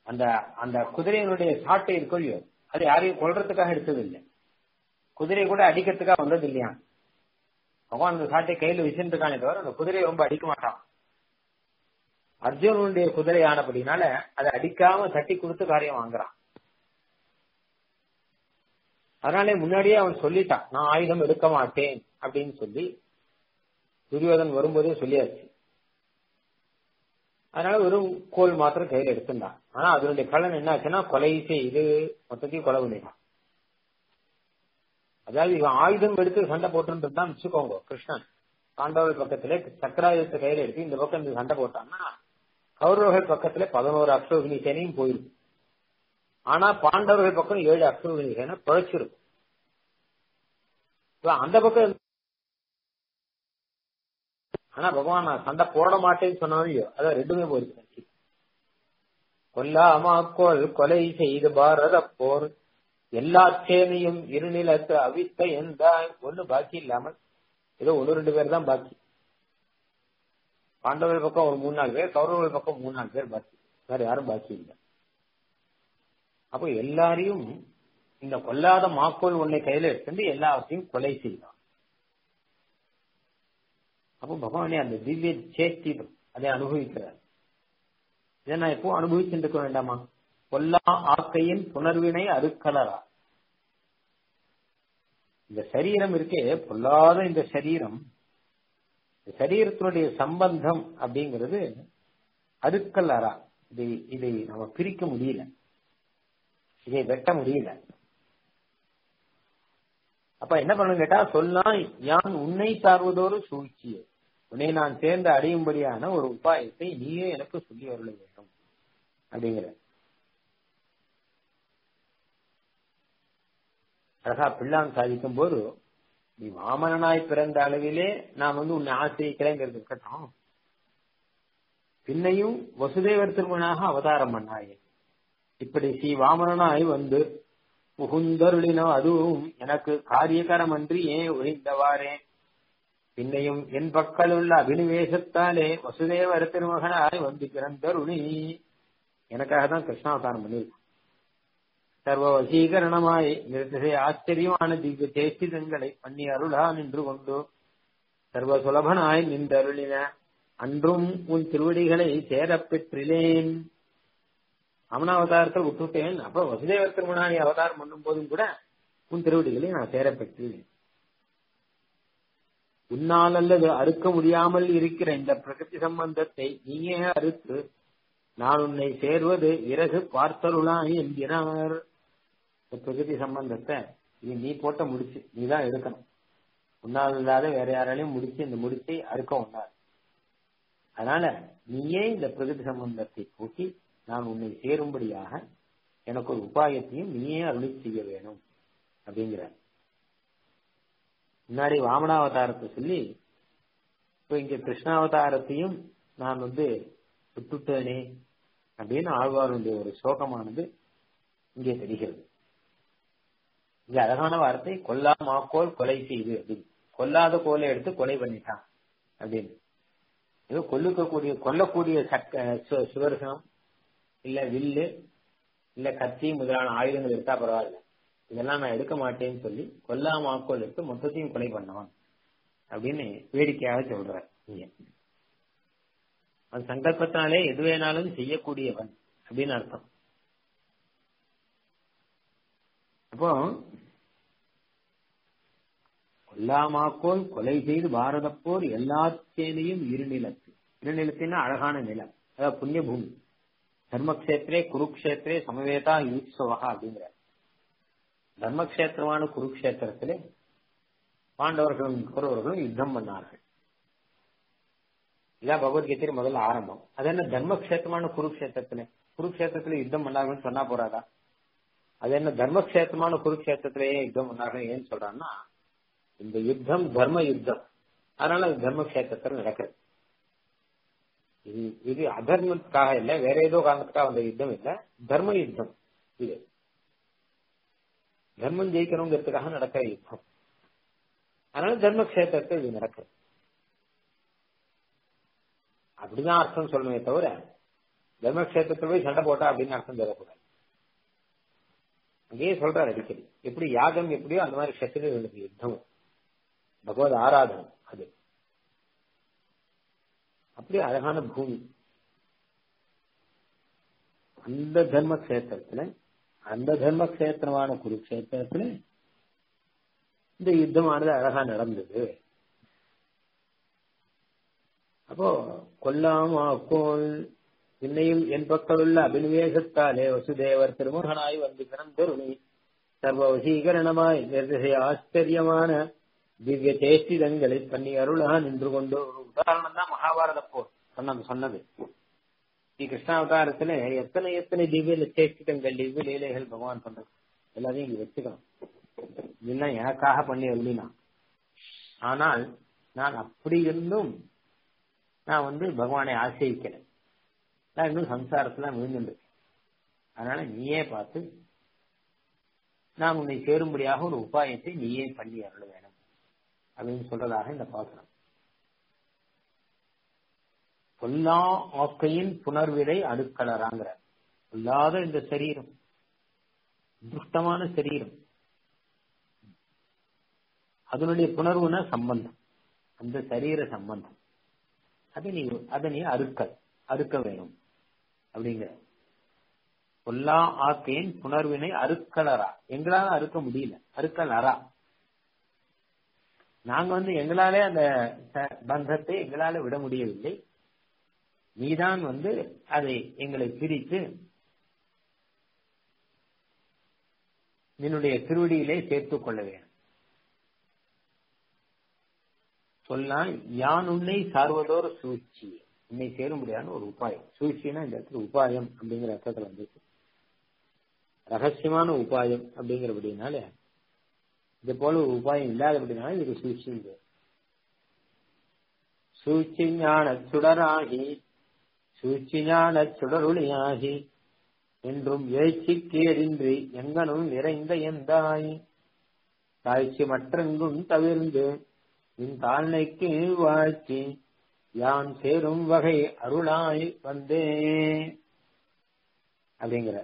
அந்த அந்த குதிரையினுடைய சாட்டை இருக்கும் இல்லையோ அது யாரையும் கொல்றதுக்காக எடுத்தது இல்லை குதிரையை கூட அடிக்கிறதுக்காக வந்தது இல்லையா பகவான் அந்த சாட்டை கையில வச்சுருக்கானே தவிர அந்த குதிரையை ரொம்ப அடிக்க மாட்டான் அர்ஜுனனுடைய குதிரை ஆனபடினால அதை அடிக்காம தட்டி கொடுத்து காரியம் வாங்குறான் அதனாலே முன்னாடியே அவன் சொல்லிட்டான் நான் ஆயுதம் எடுக்க மாட்டேன் அப்படின்னு சொல்லி துரியோதன் வரும்போதே சொல்லியாச்சு அதனால வெறும் கோல் மாத்திரம் கையில எடுத்துட்டான் ஆனா அதனுடைய பலன் என்ன ஆச்சுன்னா கொலை செய்து மொத்தத்தையும் கொலை பண்ணிட்டான் அதாவது இவன் ஆயுதம் எடுத்து சண்டை போட்டு தான் வச்சுக்கோங்க கிருஷ்ணன் பாண்டவர்கள் பக்கத்துல சக்கராயுதத்தை கையில எடுத்து இந்த பக்கம் இந்த சண்டை போட்டான்னா கௌரவர்கள் பக்கத்துல பதினோரு அக்ஷோகினி சேனையும் போயிருக்கு ஆனா பாண்டவர்கள் பக்கம் ஏழு அக்ஷோகினி சேனை பிழைச்சிருக்கும் அந்த பக்கம் ஆனா பகவான் நான் சண்டை போட மாட்டேன்னு சொன்னாலும் அதான் ரெண்டுமே போயிருக்கு கொல்லாமாக்கோள் கொலை செய்து பாரத போர் எல்லா சேனையும் இருநிலத்து அவித்த எந்த ஒண்ணு பாக்கி இல்லாமல் ஏதோ ஒன்னு ரெண்டு பேர் தான் பாக்கி பாண்டவர்கள் பக்கம் ஒரு மூணு நாலு பேர் கௌரவர்கள் பக்கம் மூணு நாலு பேர் பாக்கி வேற யாரும் பாக்கி இல்லை அப்போ எல்லாரையும் இந்த கொல்லாத மாக்கோல் உன்னை கையில எடுத்துட்டு எல்லாத்தையும் கொலை செய்தான் அப்போ பகவானே அந்த திவ்ய சேஷ்டி அதை அனுபவிக்கிறார் இதை நான் எப்போ அனுபவிச்சுட்டு இருக்க வேண்டாமா கொல்லா ஆக்கையின் புனர்வினை அருக்கலரா இந்த சரீரம் இருக்கே பொல்லாத இந்த சரீரம் சரீரத்தினுடைய சம்பந்தம் அப்படிங்கிறது அடுக்கல் அரா இதை இதை நம்ம பிரிக்க முடியல இதை வெட்ட முடியல அப்ப என்ன பண்ணணும் கேட்டா சொல்லலாம் யான் உன்னை சார்வதோடு சூழ்ச்சியே உன்னை நான் சேர்ந்து அடையும்படியான ஒரு உபாயத்தை நீயே எனக்கு சொல்லி வரல வேண்டும் அப்படிங்கிற அழகா பிள்ளான் சாதிக்கும் போது நீ வாமனனாய் பிறந்த அளவிலே நான் வந்து உன்னை ஆசிரியக்கிறேங்கிறது இருக்கட்டும் பின்னையும் வசுதேவர் திருமணாக அவதாரம் பண்ணாயே இப்படி ஸ்ரீ வாமனனாய் வந்து புகுந்தருளினோ அதுவும் எனக்கு காரியகரம் அன்றி ஏன் ஒழிந்தவாறே பின்னையும் என் பக்கல் உள்ள அபினிவேசத்தாலே வசுதேவர் திருமகனாய் வந்து பிறந்தருளி எனக்காக தான் கிருஷ்ணாவதாரம் பண்ணியிருக்கான் சர்வ வசீகரணமாய் நிறுத்திசை ஆச்சரியமான திவ்ய சேஷ்டிதங்களை பண்ணி அருளா நின்று கொண்டு சர்வ சுலபனாய் நின்றருளின அன்றும் உன் திருவடிகளை சேரப் பெற்றிலேன் அமனாவதாரத்தை விட்டுட்டேன் அப்ப வசுதேவ திருமணானி அவதாரம் பண்ணும் போதும் கூட உன் திருவடிகளை நான் சேரப் பெற்றேன் உன்னால் அல்லது அறுக்க முடியாமல் இருக்கிற இந்த பிரகிருதி சம்பந்தத்தை நீயே அறுத்து நான் உன்னை சேர்வது இறகு பார்த்தருளாய் என்கிறார் இந்த பிரகிருதி சம்பந்தத்தை இது நீ போட்ட முடிச்சு நீ தான் எடுக்கணும் உன்னால் இல்லாத வேற யாராலையும் முடிச்சு இந்த முடிச்சை அறுக்க உண்டாது அதனால நீயே இந்த பிரகிருதி சம்பந்தத்தை போக்கி நான் உன்னை சேரும்படியாக எனக்கு ஒரு உபாயத்தையும் நீயே அருளி செய்ய வேணும் அப்படிங்கிறார் முன்னாடி வாமனாவதாரத்தை சொல்லி இப்ப இங்க கிருஷ்ணாவதாரத்தையும் நான் வந்து விட்டுட்டேனே அப்படின்னு ஆழ்வாருடைய ஒரு சோகமானது இங்கே தெரிகிறது இங்க அழகான வார்த்தை கொல்லா மாக்கோல் கொலை செய்து அப்படின்னு கொல்லாத கோலை எடுத்து கொலை பண்ணிட்டான் அப்படின்னு ஏதோ கொல்லுக்கக்கூடிய கொல்லக்கூடிய சக்க சுவர்சனம் இல்ல வில்லு இல்ல கத்தி முதலான ஆயுதங்கள் எடுத்தா பரவாயில்ல இதெல்லாம் நான் எடுக்க மாட்டேன்னு சொல்லி கொல்லா மாக்கோல் எடுத்து மொத்தத்தையும் கொலை பண்ணவன் அப்படின்னு வேடிக்கையாக சொல்றார் இங்க அது சங்கல்பத்தினாலே எது வேணாலும் செய்யக்கூடியவன் அப்படின்னு அர்த்தம் அப்போ கொல்லாமாக்கோல் கொலை செய்து பாரத போர் எல்லா சேனையும் இருநிலத்து இருநிலத்தின்னா அழகான நிலம் அதாவது புண்ணிய பூமி தர்மக்ஷேத்திரே குருக்ஷேத்திரே சமவேதா யூத்சவா அப்படிங்கிற தர்மக்ஷேத்திரமான குருக்ஷேத்திரத்திலே பாண்டவர்களும் கௌரவர்களும் யுத்தம் பண்ணார்கள் இதான் பகவத்கீதையில முதல்ல ஆரம்பம் அது என்ன தர்மக்ஷேத்திரமான குருக்ஷேத்திரத்துல குருக்ஷேத்திரத்துல யுத்தம் பண்ணாங்கன்னு சொன்னா போறாதா அது என்ன தர்மக்ஷேத்திரமான குருக்ஷேத்திரத்திலேயே யுத்தம் பண்ணார்கள் ஏன்னு சொல்றான்னா இந்த யுத்தம் தர்ம யுத்தம் அதனால அது தர்மக்ஷேத்திரத்தில் நடக்குது இது இது அதர்மத்துக்காக இல்ல வேற ஏதோ காரணத்துக்காக வந்த யுத்தம் இல்ல தர்ம யுத்தம் இது தர்மம் ஜெயிக்கணுங்கிறதுக்காக நடக்கிற யுத்தம் அதனால தர்மக்ஷேத்திரத்தில் இது நடக்குது அப்படிதான் அர்த்தம் சொல்லணுமே தவிர தர்மக்ஷேத்திரத்துல போய் சண்டை போட்டா அப்படின்னு அர்த்தம் சொல்லக்கூடாது அங்கேயே சொல்றாரு அடிக்கடி எப்படி யாகம் எப்படியோ அந்த மாதிரி சத்திரியர்களுக்கு யுத்தம் பகவத் ஆராதனம் அது அப்படி அழகான பூமி அந்த தர்ம கஷேத்திரத்துல அந்த தர்ம கஷேத்திரமான குருக்ஷேத்திரத்துல இந்த யுத்தமானது அழகா நடந்தது அப்போ கொல்லாமாக்கோள் இன்னையும் என் பக்கமுள்ள அபினிவேசத்தாலே வசுதேவர் திருமுகனாய் வந்து பிறந்தொருளி சர்வ வசீகரணமாய் நிர்திசை ஆச்சரியமான திவ்ய சேஷ்டிதங்களை பண்ணி அருளா நின்று கொண்டு ஒரு உதாரணம் தான் மகாபாரத போர் சொன்னது சொன்னது ஸ்ரீ கிருஷ்ணாவதாரத்துல எத்தனை எத்தனை திவ்ய சேஷ்டிதங்கள் திவ்ய லீலைகள் பகவான் பண்றது எல்லாத்தையும் இங்க வச்சுக்கணும் இதெல்லாம் எனக்காக பண்ணி அருளினா ஆனால் நான் அப்படி இருந்தும் நான் வந்து பகவானை ஆசிரிக்கிறேன் நான் இன்னும் சம்சாரத்துல விழுந்துருக்கேன் அதனால நீயே பார்த்து நான் உன்னை சேரும்படியாக ஒரு உபாயத்தை நீயே பண்ணி அருள வேணும் அப்படின்னு சொல்றதாக இந்த பாசனம் பொல்லா ஆக்கையின் புனர்விரை அடுக்கலராங்கிற பொல்லாத இந்த சரீரம் துஷ்டமான சரீரம் அதனுடைய புணர்வுன சம்பந்தம் அந்த சரீர சம்பந்தம் அதை நீ அதை நீ அறுக்க அறுக்க வேணும் அப்படிங்கிற பொல்லா ஆக்கையின் புணர்வினை அறுக்கலரா எங்களால அறுக்க முடியல அறுக்கலரா நாங்க வந்து எங்களாலே அந்த பந்தத்தை எங்களால விட முடியவில்லை நீதான் வந்து அதை எங்களை பிரித்து நின்னுடைய திருவடியிலே சேர்த்துக் கொள்ள வேண்டும் சொல்லாம் யான் உன்னை சார்வதோர் சூழ்ச்சி உன்னை சேரும்படியான ஒரு உபாயம் சூழ்ச்சினா இந்த இடத்துல உபாயம் அப்படிங்கிற அர்த்தத்துல வந்து ரகசியமான உபாயம் அப்படிங்கிறபடினால இது போல ஒரு உபாயம் இல்லாதபடினால இதுக்கு சூழ்ச்சி சூழ்ச்சி ஞான சுடராகி சூழ்ச்சி ஞான சுடருளியாகி என்றும் எழுச்சிக்கேடின்றி எங்கனும் நிறைந்த எந்தாய் தாய்ச்சி மற்றெங்கும் தவிர்ந்து நின் தாழ்னைக்கு வாழ்ச்சி யான் சேரும் வகை அருளாய் வந்தே அப்படிங்கிற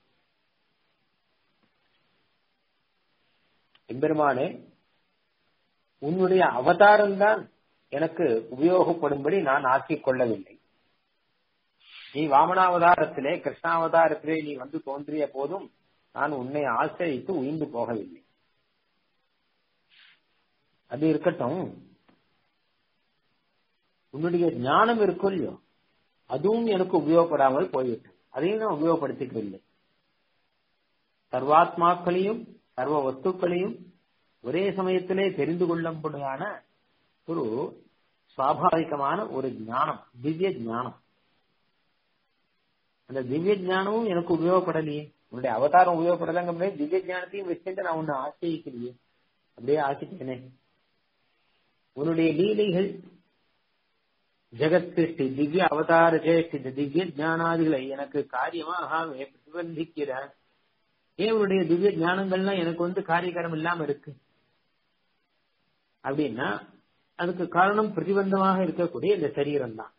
எம்பெருமானே உன்னுடைய அவதாரம் தான் எனக்கு உபயோகப்படும்படி நான் ஆக்கிக் கொள்ளவில்லை நீ வாமனாவதாரத்திலே கிருஷ்ணாவதாரத்திலே நீ வந்து தோன்றிய போதும் நான் உன்னை ஆசிரியித்து உயிர்ந்து போகவில்லை அது இருக்கட்டும் உன்னுடைய ஞானம் இருக்கும் இல்லையோ அதுவும் எனக்கு உபயோகப்படாமல் போய்விட்டது அதையும் நான் உபயோகப்படுத்திக்கவில்லை சர்வாத்மாக்களையும் சர்வ வஸ்துக்களையும் ஒரே சமயத்திலே தெரிந்து கொள்ளும்படியான ஒரு சுவாபாவிகமான ஒரு ஞானம் திவ்ய ஞானம் அந்த திவ்ய ஞானமும் எனக்கு உபயோகப்படலையே உன்னுடைய அவதாரம் உபயோகப்படலங்க திவ்ய ஞானத்தையும் வச்சுட்டு நான் உன்னை ஆசிரியக்கலையே அப்படியே ஆசிட்டேனே உன்னுடைய லீலைகள் ஜெகத் சிருஷ்டி திவ்ய அவதார சேஷ்டி இந்த திவ்ய ஞானாதிகளை எனக்கு காரியமாக பிரதிபந்திக்கிற ஏன் உன்னுடைய திவ்ய ஞானங்கள்லாம் எனக்கு வந்து காரியகரம் இல்லாம இருக்கு அப்படின்னா அதுக்கு காரணம் பிரதிபந்தமாக இருக்கக்கூடிய இந்த சரீரம் தான்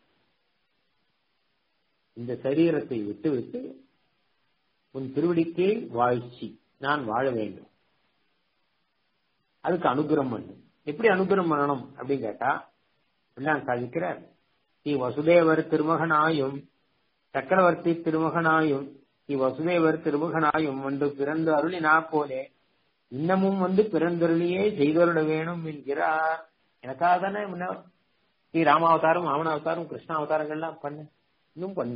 இந்த சரீரத்தை விட்டு விட்டு உன் திருவடிக்கே வாழ்ச்சி நான் வாழ வேண்டும் அதுக்கு அனுகிரம் பண்ணு எப்படி அனுகிரம் பண்ணணும் அப்படின்னு கேட்டா எல்லாம் சாதிக்கிறார் ஸ்ரீ வசுதேவர் திருமகனாயும் சக்கரவர்த்தி திருமகனாயும் ஸ்ரீ வசுதேவர் திருமகனாயும் வந்து பிறந்து அருளினா போலே இன்னமும் வந்து பிறந்தருளியே செய்தருட வேணும் என்கிறார் எனக்காக தானே முன்ன ஸ்ரீ ராமாவதாரம் ராமனாவதாரம் கிருஷ்ணாவதாரங்கள்லாம் பண்ணு இன்னும் பண்ணு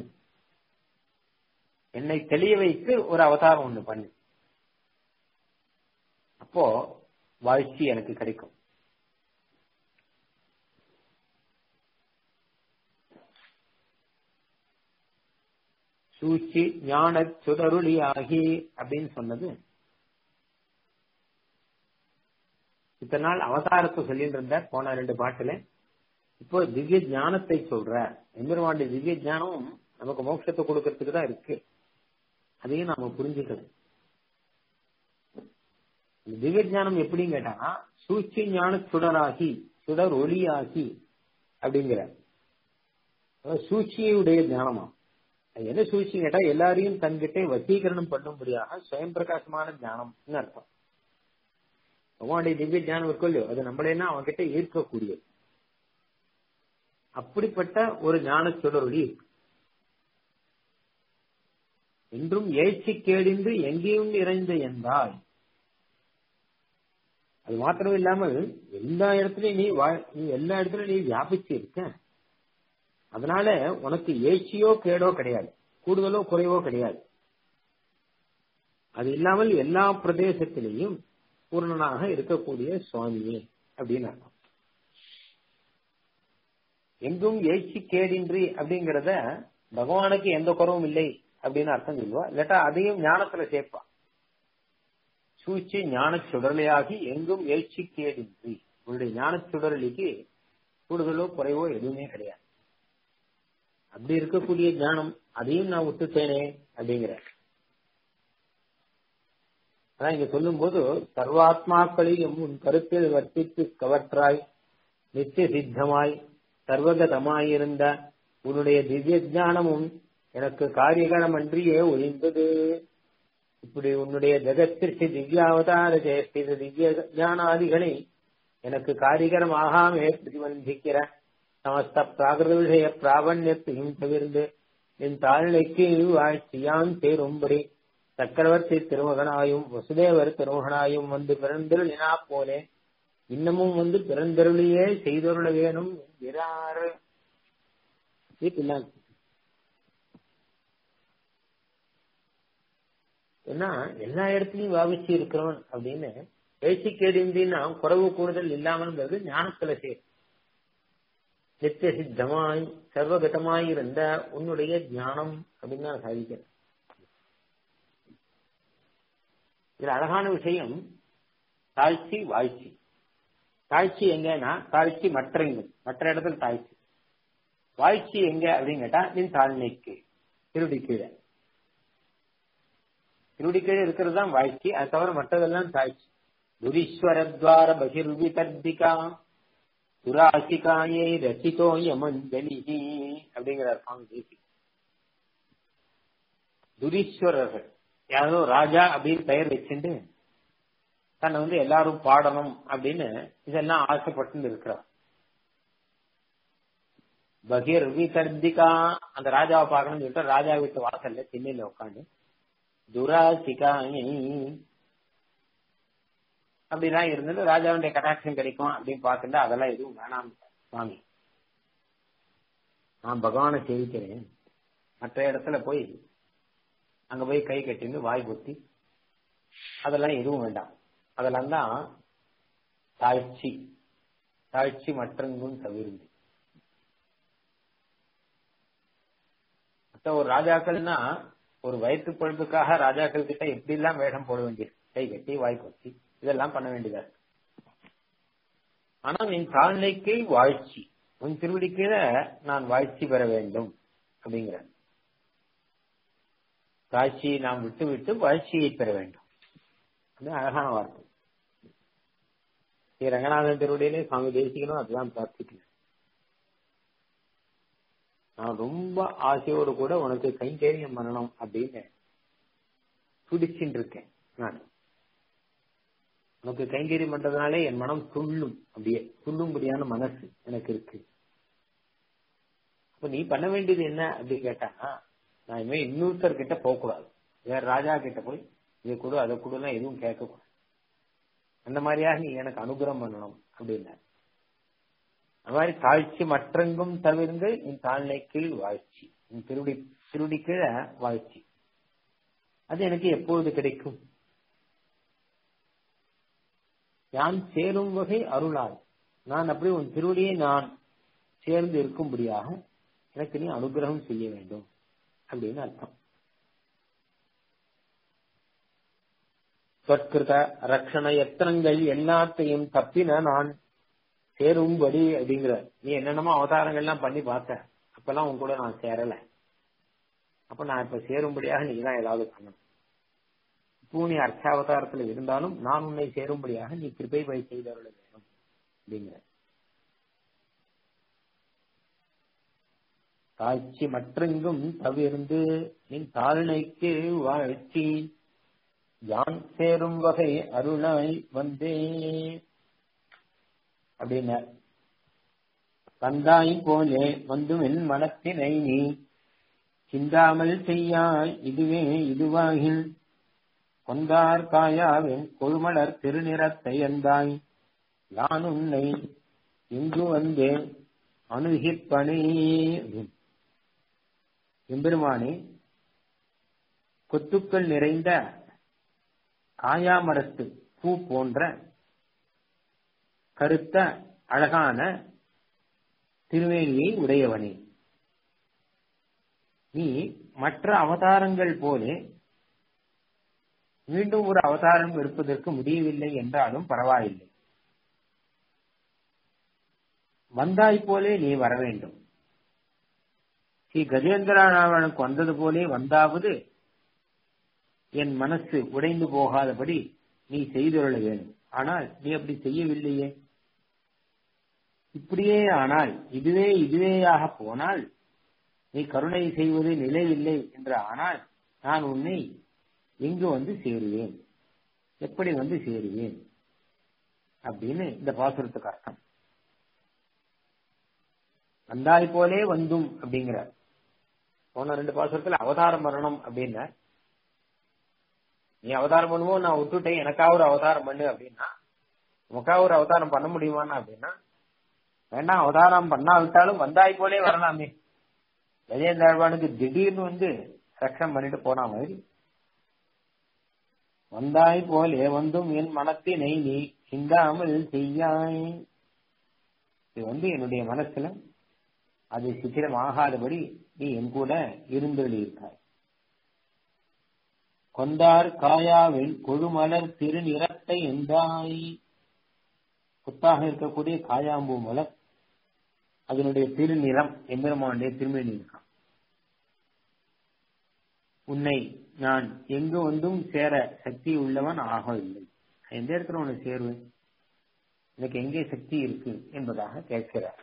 என்னை தெளிய வைத்து ஒரு அவதாரம் ஒண்ணு பண்ணு அப்போ வாழ்ச்சி எனக்கு கிடைக்கும் சூழ்ச்சி ஞான சுடருளியாகி அப்படின்னு சொன்னது இத்தனை நாள் அவதாரத்தை சொல்லிட்டு இருந்தார் போன ரெண்டு பாட்டுல இப்போ திவ்ய ஞானத்தை சொல்ற எம்பெருமாண்டி திவ்ய ஞானம் நமக்கு மோட்சத்தை கொடுக்கறதுக்கு தான் இருக்கு அதையும் நாம புரிஞ்சுக்கணும் திவ்ய ஞானம் எப்படின்னு கேட்டாங்கன்னா சூழ்ச்சி ஞான சுடராகி சுடர் ஒளியாகி அப்படிங்கிற சூழ்ச்சியுடைய ஞானமா அது என்ன சூழ்ச்சி கேட்டா எல்லாரையும் தன்கிட்ட வசீகரணம் பண்ணும்படியாக சுயம் பிரகாசமான ஞானம்னு அர்த்தம் பகவானுடைய திவ்ய ஞானம் இருக்கோ இல்லையோ அது நம்மளேனா அவன்கிட்ட ஈர்க்கக்கூடியது அப்படிப்பட்ட ஒரு ஞான சுடரொளி இருக்கு என்றும் ஏழ்ச்சி கேடின்று எங்கேயும் நிறைந்த என்றாய் அது மாத்திரம் இல்லாமல் எல்லா இடத்துலயும் நீ நீ எல்லா இடத்துலயும் நீ வியாபிச்சு இருக்க அதனால உனக்கு ஏழ்ச்சியோ கேடோ கிடையாது கூடுதலோ குறைவோ கிடையாது அது இல்லாமல் எல்லா பிரதேசத்திலையும் பூர்ணனாக இருக்கக்கூடிய சுவாமியே அப்படின்னு அர்த்தம் எங்கும் ஏழ்ச்சி கேடின்றி அப்படிங்கறத பகவானுக்கு எந்த குறவும் இல்லை அப்படின்னு அர்த்தம் சொல்லுவா இல்லாட்டா அதையும் ஞானத்துல சேர்ப்பா சூழ்ச்சி ஞான சுடலையாகி எங்கும் எழுச்சி கேடின்றி உன்னுடைய ஞான சுடரலிக்கு கூடுதலோ குறைவோ எதுவுமே கிடையாது அப்படி இருக்கக்கூடிய ஞானம் அதையும் நான் விட்டுட்டேனே அப்படிங்கிற அதான் இங்க சொல்லும் போது சர்வாத்மாக்களையும் உன் கருத்தில் வர்த்தித்து கவற்றாய் நித்திய சித்தமாய் சர்வகதமாயிருந்த உன்னுடைய திவ்ய ஞானமும் எனக்கு காரியகரம் அன்றியே ஒழிந்தது இப்படி உன்னுடைய ஜெகத்திற்கு திவ்யாவதார ஜெயஸ்தித திவ்ய ஞானாதிகளை எனக்கு காரிகரம் ஆகாமே பிரதிபந்திக்கிற சமஸ்த பிராகிருத விஷய பிராவண்யத்தையும் தவிர்ந்து என் தாழ்நிலைக்கு வாழ்ச்சியான் சேரும்படி சக்கரவர்த்தி திருமகனாயும் வசுதேவர் திருமகனாயும் வந்து பிறந்திருளினா போலே இன்னமும் வந்து பிறந்தருளியே செய்தருள வேணும் என்கிறார் பின்னாடி ஏன்னா எல்லா இடத்துலயும் வியாபிச்சு இருக்கிறவன் அப்படின்னு பேச்சு கேடிந்தின்னா குறவு கூடுதல் இல்லாமல்ங்கிறது ஞானத்துல சேர் நித்திய சித்தமாய் சர்வகதமாய் இருந்த உன்னுடைய ஞானம் அப்படின்னு நான் சாதிக்கிறேன் இதுல அழகான விஷயம் தாழ்ச்சி வாழ்ச்சி தாழ்ச்சி எங்கன்னா தாழ்ச்சி மற்ற மற்ற இடத்துல தாழ்ச்சி வாழ்ச்சி எங்க அப்படின்னு கேட்டா நின் தாழ்நிலைக்கு திருடி கீழே திருடி கீழே இருக்கிறது தான் வாழ்க்கை அது தவிர மற்றதெல்லாம் தாழ்ச்சி துரீஸ்வரத்வார பகிர்விதர்திகா துராசிகாயே ரசிதோ யமஞ்சலி அப்படிங்கிறார் சுவாமி தேசி துரீஸ்வரர்கள் யாரோ ராஜா அப்படின்னு பெயர் வச்சுட்டு தன்னை வந்து எல்லாரும் பாடணும் அப்படின்னு இதெல்லாம் ஆசைப்பட்டு இருக்கிறார் பகீர் விதர்திகா அந்த ராஜாவை பார்க்கணும்னு சொல்லிட்டு ராஜா வீட்டு வாசல்ல திண்ணையில உட்காந்து துராசிகாயை அப்படிலாம் இருந்தது ராஜாவுடைய கட்டாட்சம் கிடைக்கும் அப்படின்னு பார்த்துட்டு அதெல்லாம் எதுவும் வேணாம் சுவாமி நான் பகவானை சேவிக்கிறேன் மற்ற இடத்துல போய் அங்க போய் கை கட்டின்னு வாய் குத்தி அதெல்லாம் எதுவும் வேண்டாம் அதெல்லாம் தான் தாழ்ச்சி தாழ்ச்சி மற்றங்கும் தவிர்ந்து மற்ற ஒரு ராஜாக்கள்னா ஒரு வயிற்று பொழுதுக்காக ராஜாக்கள் கிட்ட எப்படி எல்லாம் வேடம் போட வேண்டியது கை கட்டி வாய் கொத்தி இதெல்லாம் பண்ண வேண்டியதா இருக்கு ஆனா என் தாழ்நிலைக்கு வாழ்ச்சி உன் திருவடிக்கீழ நான் வாழ்ச்சி பெற வேண்டும் அப்படிங்கிற தாழ்ச்சியை நாம் விட்டு விட்டு வாழ்ச்சியை பெற வேண்டும் அது அழகான வார்த்தை ஸ்ரீ ரங்கநாதன் திருவடியிலே சுவாமி தேசிக்கணும் அதுதான் பிரார்த்திக்கணும் நான் ரொம்ப ஆசையோடு கூட உனக்கு கைங்கரியம் பண்ணணும் அப்படின்னு துடிச்சுட்டு இருக்கேன் நான் உனக்கு கைங்கரியம் பண்றதுனாலே என் மனம் துள்ளும் அப்படியே துள்ளும்படியான மனசு எனக்கு இருக்கு அப்ப நீ பண்ண வேண்டியது என்ன அப்படின்னு கேட்டா நான் இனிமே இன்னொருத்தர் கிட்ட போகக்கூடாது வேற ராஜா கிட்ட போய் இதை கொடு அதை கொடுலாம் எதுவும் கேட்கக்கூடாது அந்த மாதிரியாக நீ எனக்கு அனுகிரகம் பண்ணணும் அப்படின்னா அது மாதிரி தாழ்ச்சி மற்றெங்கும் தவிர்ந்து என் தாழ்நிலை கீழ் வாழ்ச்சி என் திருடி திருடி கீழே வாழ்ச்சி அது எனக்கு எப்பொழுது கிடைக்கும் யான் சேரும் வகை அருளால் நான் அப்படி உன் திருவடியை நான் சேர்ந்து இருக்கும்படியாக எனக்கு நீ அனுகிரகம் செய்ய வேண்டும் அப்படின்னு அர்த்தம் சொற்கிருத ரக்ஷண எத்தனங்கள் எல்லாத்தையும் தப்பின நான் சேரும்படி அப்படிங்கிற நீ என்னென்னமோ அவதாரங்கள்லாம் பண்ணி பார்த்த அப்பெல்லாம் உன் கூட நான் சேரல அப்ப நான் இப்ப சேரும்படியாக நீ தான் ஏதாவது பண்ணணும் இப்போ நீ அர்ச்சாவதாரத்துல இருந்தாலும் நான் உன்னை சேரும்படியாக நீ கிருபை பை செய்தவர்கள் வேணும் அப்படிங்கிற காட்சி மற்றெங்கும் தவிர்ந்து நின் தாழ்னைக்கு வாழ்த்தி யான் சேரும் வகை அருளாய் வந்தே அப்படின்னார் வந்தாய் போலே வந்துமென் மனத்தினை நீ சிந்தாமல் செய்யாய் இதுவே இதுவாகில் கொந்தார் காயாவின் கொழுமலர் திருநிறத்தை எந்தாய் யான் உன்னை இங்கு வந்து அணுகிற்பனே எம்பெருமானே கொத்துக்கள் நிறைந்த காயாமரத்து பூ போன்ற கருத்த அழகான திருவேணியை உடையவனே நீ மற்ற அவதாரங்கள் போலே மீண்டும் ஒரு அவதாரம் எடுப்பதற்கு முடியவில்லை என்றாலும் பரவாயில்லை வந்தாய் போலே நீ வர வேண்டும் ஸ்ரீ கஜேந்திரநாதனுக்கு வந்தது போலே வந்தாவது என் மனசு உடைந்து போகாதபடி நீ செய்துள்ள வேண்டும் ஆனால் நீ அப்படி செய்யவில்லையே இப்படியே ஆனால் இதுவே இதுவேயாக போனால் நீ கருணை செய்வது நிலையில்லை என்று ஆனால் நான் உன்னை எங்கு வந்து சேருவேன் எப்படி வந்து சேருவேன் அப்படின்னு இந்த பாசுரத்துக்கு அர்த்தம் வந்தாய் போலே வந்தும் அப்படிங்கிறார் போன ரெண்டு பாசுரத்துல அவதாரம் வரணும் அப்படின்னா நீ அவதாரம் பண்ணுவோம் நான் விட்டுட்டேன் எனக்கா ஒரு அவதாரம் பண்ணு அப்படின்னா உனக்கா ஒரு அவதாரம் பண்ண முடியுமான்னு அப்படின்னா வேண்டாம் அவதாரம் பண்ணாவிட்டாலும் வந்தாய் போலே வரலாமே கஜேந்திரவானுக்கு திடீர்னு வந்து ரக்ஷம் பண்ணிட்டு போன மாதிரி வந்தாய் போலே வந்தும் என் மனத்தினை நீ சிந்தாமல் செய்யாய் இது வந்து என்னுடைய மனசுல அது சித்திரம் ஆகாதபடி நீ என் கூட இருந்தொழி இருக்காய் கொந்தார் காயாவில் கொழுமலர் திருநிறத்தை எந்தாய் குத்தாக இருக்கக்கூடிய காயாம்பூ மலர் அதனுடைய திருநிறம் எம்பெருமானுடைய திருமணி இருக்கான் உன்னை நான் எங்கு வந்தும் சேர சக்தி உள்ளவன் ஆகவில்லை எந்த இடத்துல உன்னை சேருவேன் எனக்கு எங்கே சக்தி இருக்கு என்பதாக கேட்கிறார்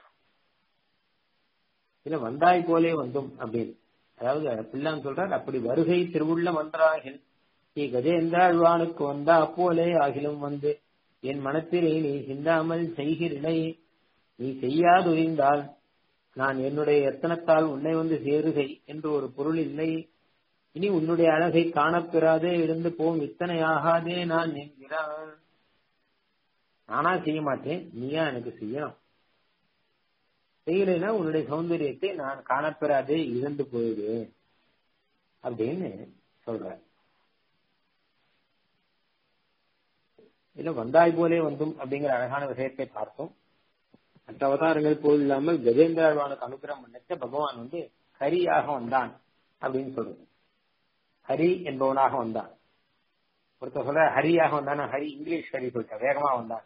இல்ல வந்தாய் போலே வந்தும் அப்படின்னு அதாவது பிள்ளான் சொல்றார் அப்படி வருகை திருவுள்ள வந்தாகில் நீ கஜேந்திராழ்வானுக்கு வந்தா போலே ஆகிலும் வந்து என் மனத்திலே நீ சிந்தாமல் செய்கிறனை நீ செய்யாதுரிந்தால் நான் என்னுடைய எத்தனத்தால் உன்னை வந்து சேருகை என்று ஒரு பொருள் இல்லை இனி உன்னுடைய அழகை காணப்பெறாதே இருந்து போம் இத்தனை ஆகாதே நான் என்கிறான் நானா செய்ய மாட்டேன் நீயா எனக்கு செய்யணும் செய்யலைன்னா உன்னுடைய சௌந்தரியத்தை நான் காணப்பெறாதே இழந்து போயிடு அப்படின்னு சொல்ற இல்ல வந்தாய் போலே வந்தும் அப்படிங்கிற அழகான விஷயத்தை பார்த்தோம் மற்ற அவதாரங்கள் போல் இல்லாமல் கஜேந்திரவானுக்கு அனுகிரகம் பண்ணிட்டு பகவான் வந்து ஹரியாக வந்தான் அப்படின்னு சொல்றது ஹரி என்பவனாக வந்தான் ஒருத்தர் சொல்ற ஹரியாக வந்தானா ஹரி இங்கிலீஷ் ஹரி சொல்லிட்ட வேகமா வந்தான்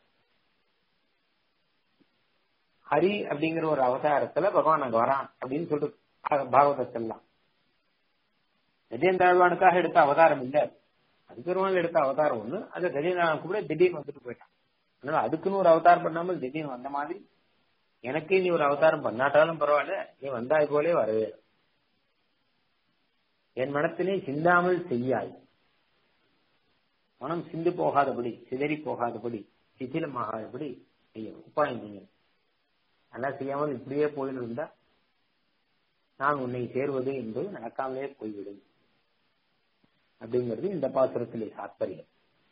ஹரி அப்படிங்கிற ஒரு அவதாரத்துல பகவான் அங்க வரான் அப்படின்னு சொல்லிட்டு பாகவதத்தெல்லாம் கஜேந்திரவானுக்காக எடுத்த அவதாரம் இல்ல அதுக்கு எடுத்த அவதாரம் ஒண்ணு அது கஜேந்திரவான் கூட திடீர்னு வந்துட்டு போயிட்டான் அதனால அதுக்குன்னு ஒரு அவதாரம் பண்ணாமல் திடீர்னு வந்த மாதிரி எனக்கு நீ ஒரு அவதாரம் பண்ணாட்டாலும் பரவாயில்ல நீ வந்தாய் போலே வரவே என் மனத்திலே சிந்தாமல் செய்யாய் மனம் சிந்து போகாதபடி சிதறி போகாதபடி சிதிலமாகாதபடி செய்யும் உப்பாயம் செய்யும் அதெல்லாம் செய்யாமல் இப்படியே போயிட்டு இருந்தா நான் உன்னை சேர்வது என்பது நடக்காமலே போய்விடும் அப்படிங்கிறது இந்த பாசுரத்திலே தாற்பயம்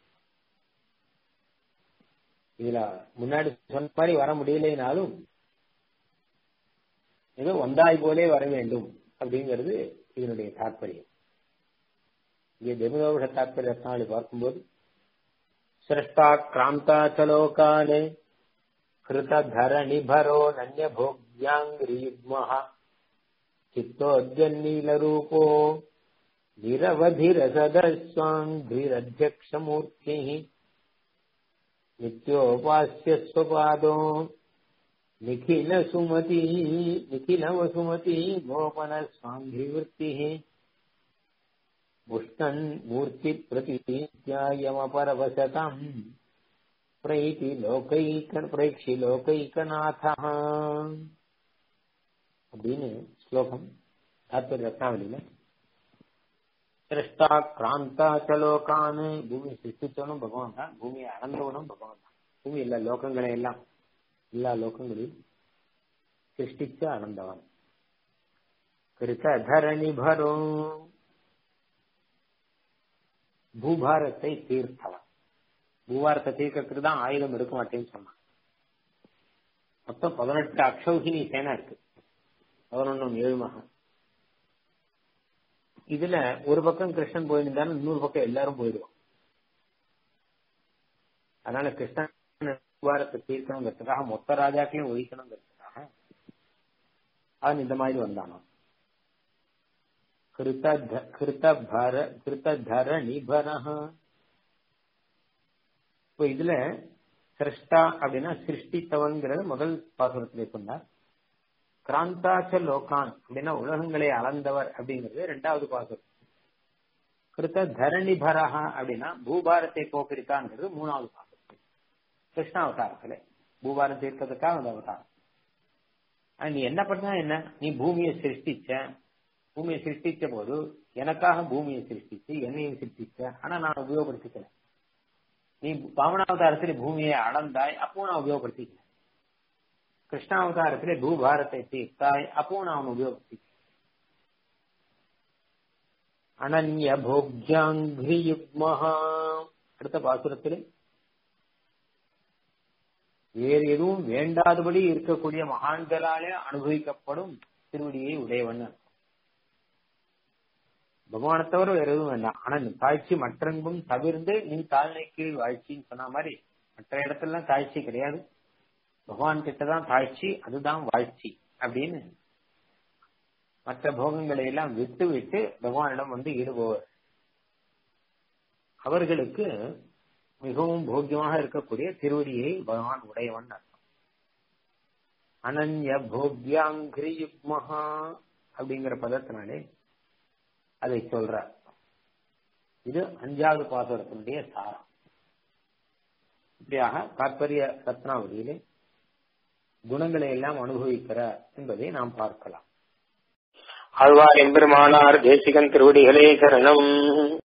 இதுல முன்னாடி சொன்ன மாதிரி வர முடியலைனாலும் ஏதோ வந்தாய் போலே வர வேண்டும் அப்படிங்கிறது இதனுடைய தாற்பயம் இங்கே ஜெமிதோஷ தாற்பய ரத்னாவளி பார்க்கும்போது சிரஷ்டா கிராந்தா சலோகாலே கிருத தரணி பரோ நன்ய போக்யாங்கிரியுக்மஹ चित्तोद्यन्नीलरूपो निरवधिरसदस्वाङ्घ्रिरध्यक्षमूर्तिः नित्योपास्य स्वपादो निखिलसुमती निखिलवसुमती गोपनस्वाङ्घ्रिवृत्तिः मुष्टन् मूर्तिप्रतीत्यायमपरवसतम् प्रैति लोकैक प्रेक्षि लोकैकनाथः அப்படின்னு ஸ்லோகம் தாத்பரிய ரத்னாவளியில சிரஷ்டா கிராந்தா சலோகான் பூமி சிருஷ்டிச்சவனும் பகவான் தான் பூமியை அளந்தவனும் பகவான் தான் பூமி எல்லா லோகங்களை எல்லாம் எல்லா லோகங்களையும் சிருஷ்டிச்ச அளந்தவன் கிருத்த தரணி பரும் பூபாரத்தை தீர்த்தவன் பூபாரத்தை தீர்க்கறதுக்கு தான் ஆயுதம் எடுக்க மாட்டேன்னு சொன்னான் மொத்தம் பதினெட்டு அக்ஷௌகினி சேனா இருக்கு பதினொன்னு ஏழு மகன் இதுல ஒரு பக்கம் கிருஷ்ணன் போயிருந்தாலும் இன்னொரு பக்கம் எல்லாரும் போயிடுவோம் அதனால கிருஷ்ணன் பூபாரத்தை தீர்க்கணுங்கிறதுக்காக மொத்த ராஜாக்களையும் ஒழிக்கணுங்கிறதுக்காக அவன் இந்த மாதிரி வந்தானோ இப்போ இதுல சிரஷ்டா அப்படின்னா சிருஷ்டித்தவன்கிறது முதல் பாசுரத்திலே சொன்னார் கிராந்தாச்ச லோகான் அப்படின்னா உலகங்களை அளந்தவர் அப்படிங்கிறது ரெண்டாவது பாசுரம் கிருத்த தரணிபரஹா அப்படின்னா பூபாரத்தை போக்கிருக்கான்ங்கிறது மூணாவது பாசுரம் கிருஷ்ண அவதாரத்துல பூபாரம் தீர்க்கிறதுக்காக அந்த அவதாரம் நீ என்ன பண்ணா என்ன நீ பூமியை சிருஷ்டிச்ச பூமியை சிருஷ்டிச்ச போது எனக்காக பூமியை சிருஷ்டிச்சு என்னையும் சிருஷ்டிச்ச ஆனா நான் உபயோகப்படுத்திக்கல நீ பாவனாவதாரத்திலே பூமியை அளந்தாய் அப்போ நான் உபயோகப்படுத்திக்கல கிருஷ்ணாவதாரத்திலே பூபாரத்தை தீர்த்தாய் அப்போ நான் உபயோகப்படுத்திக்கல அனன்ய போக்யாங்கிரியுக்மஹா அடுத்த பாசுரத்திலே வேறு எதுவும் வேண்டாதபடி இருக்கக்கூடிய மகான்களாலே அனுபவிக்கப்படும் திருவடியை உடையவன் பகவானை தவிர வேற எதுவும் வேண்டாம் ஆனா நீ தாழ்ச்சி மற்றெங்கும் தவிர்ந்து நீ தாழ்மை கீழ் வாழ்ச்சின்னு சொன்ன மாதிரி மற்ற இடத்துல தாழ்ச்சி கிடையாது பகவான் கிட்டதான் தாழ்ச்சி அதுதான் வாழ்ச்சி அப்படின்னு மற்ற போகங்களை எல்லாம் விட்டு விட்டு பகவானிடம் வந்து ஈடுபவர் அவர்களுக்கு மிகவும் போக்கியமாக இருக்கக்கூடிய திருவடியை பகவான் உடையவன் அர்த்தம் அனன்ய போக்யாங்கிரி யுக்மஹா அப்படிங்கிற பதத்தினாலே அதை சொல்றார் இது அஞ்சாவது பாசுரத்தினுடைய சாரம் இப்படியாக தாற்பரிய ரத்னாவளியிலே குணங்களை எல்லாம் அனுபவிக்கிறார் என்பதை நாம் பார்க்கலாம் ஆழ்வார் எம்பெருமானார் தேசிகன் திருவடிகளே சரணம்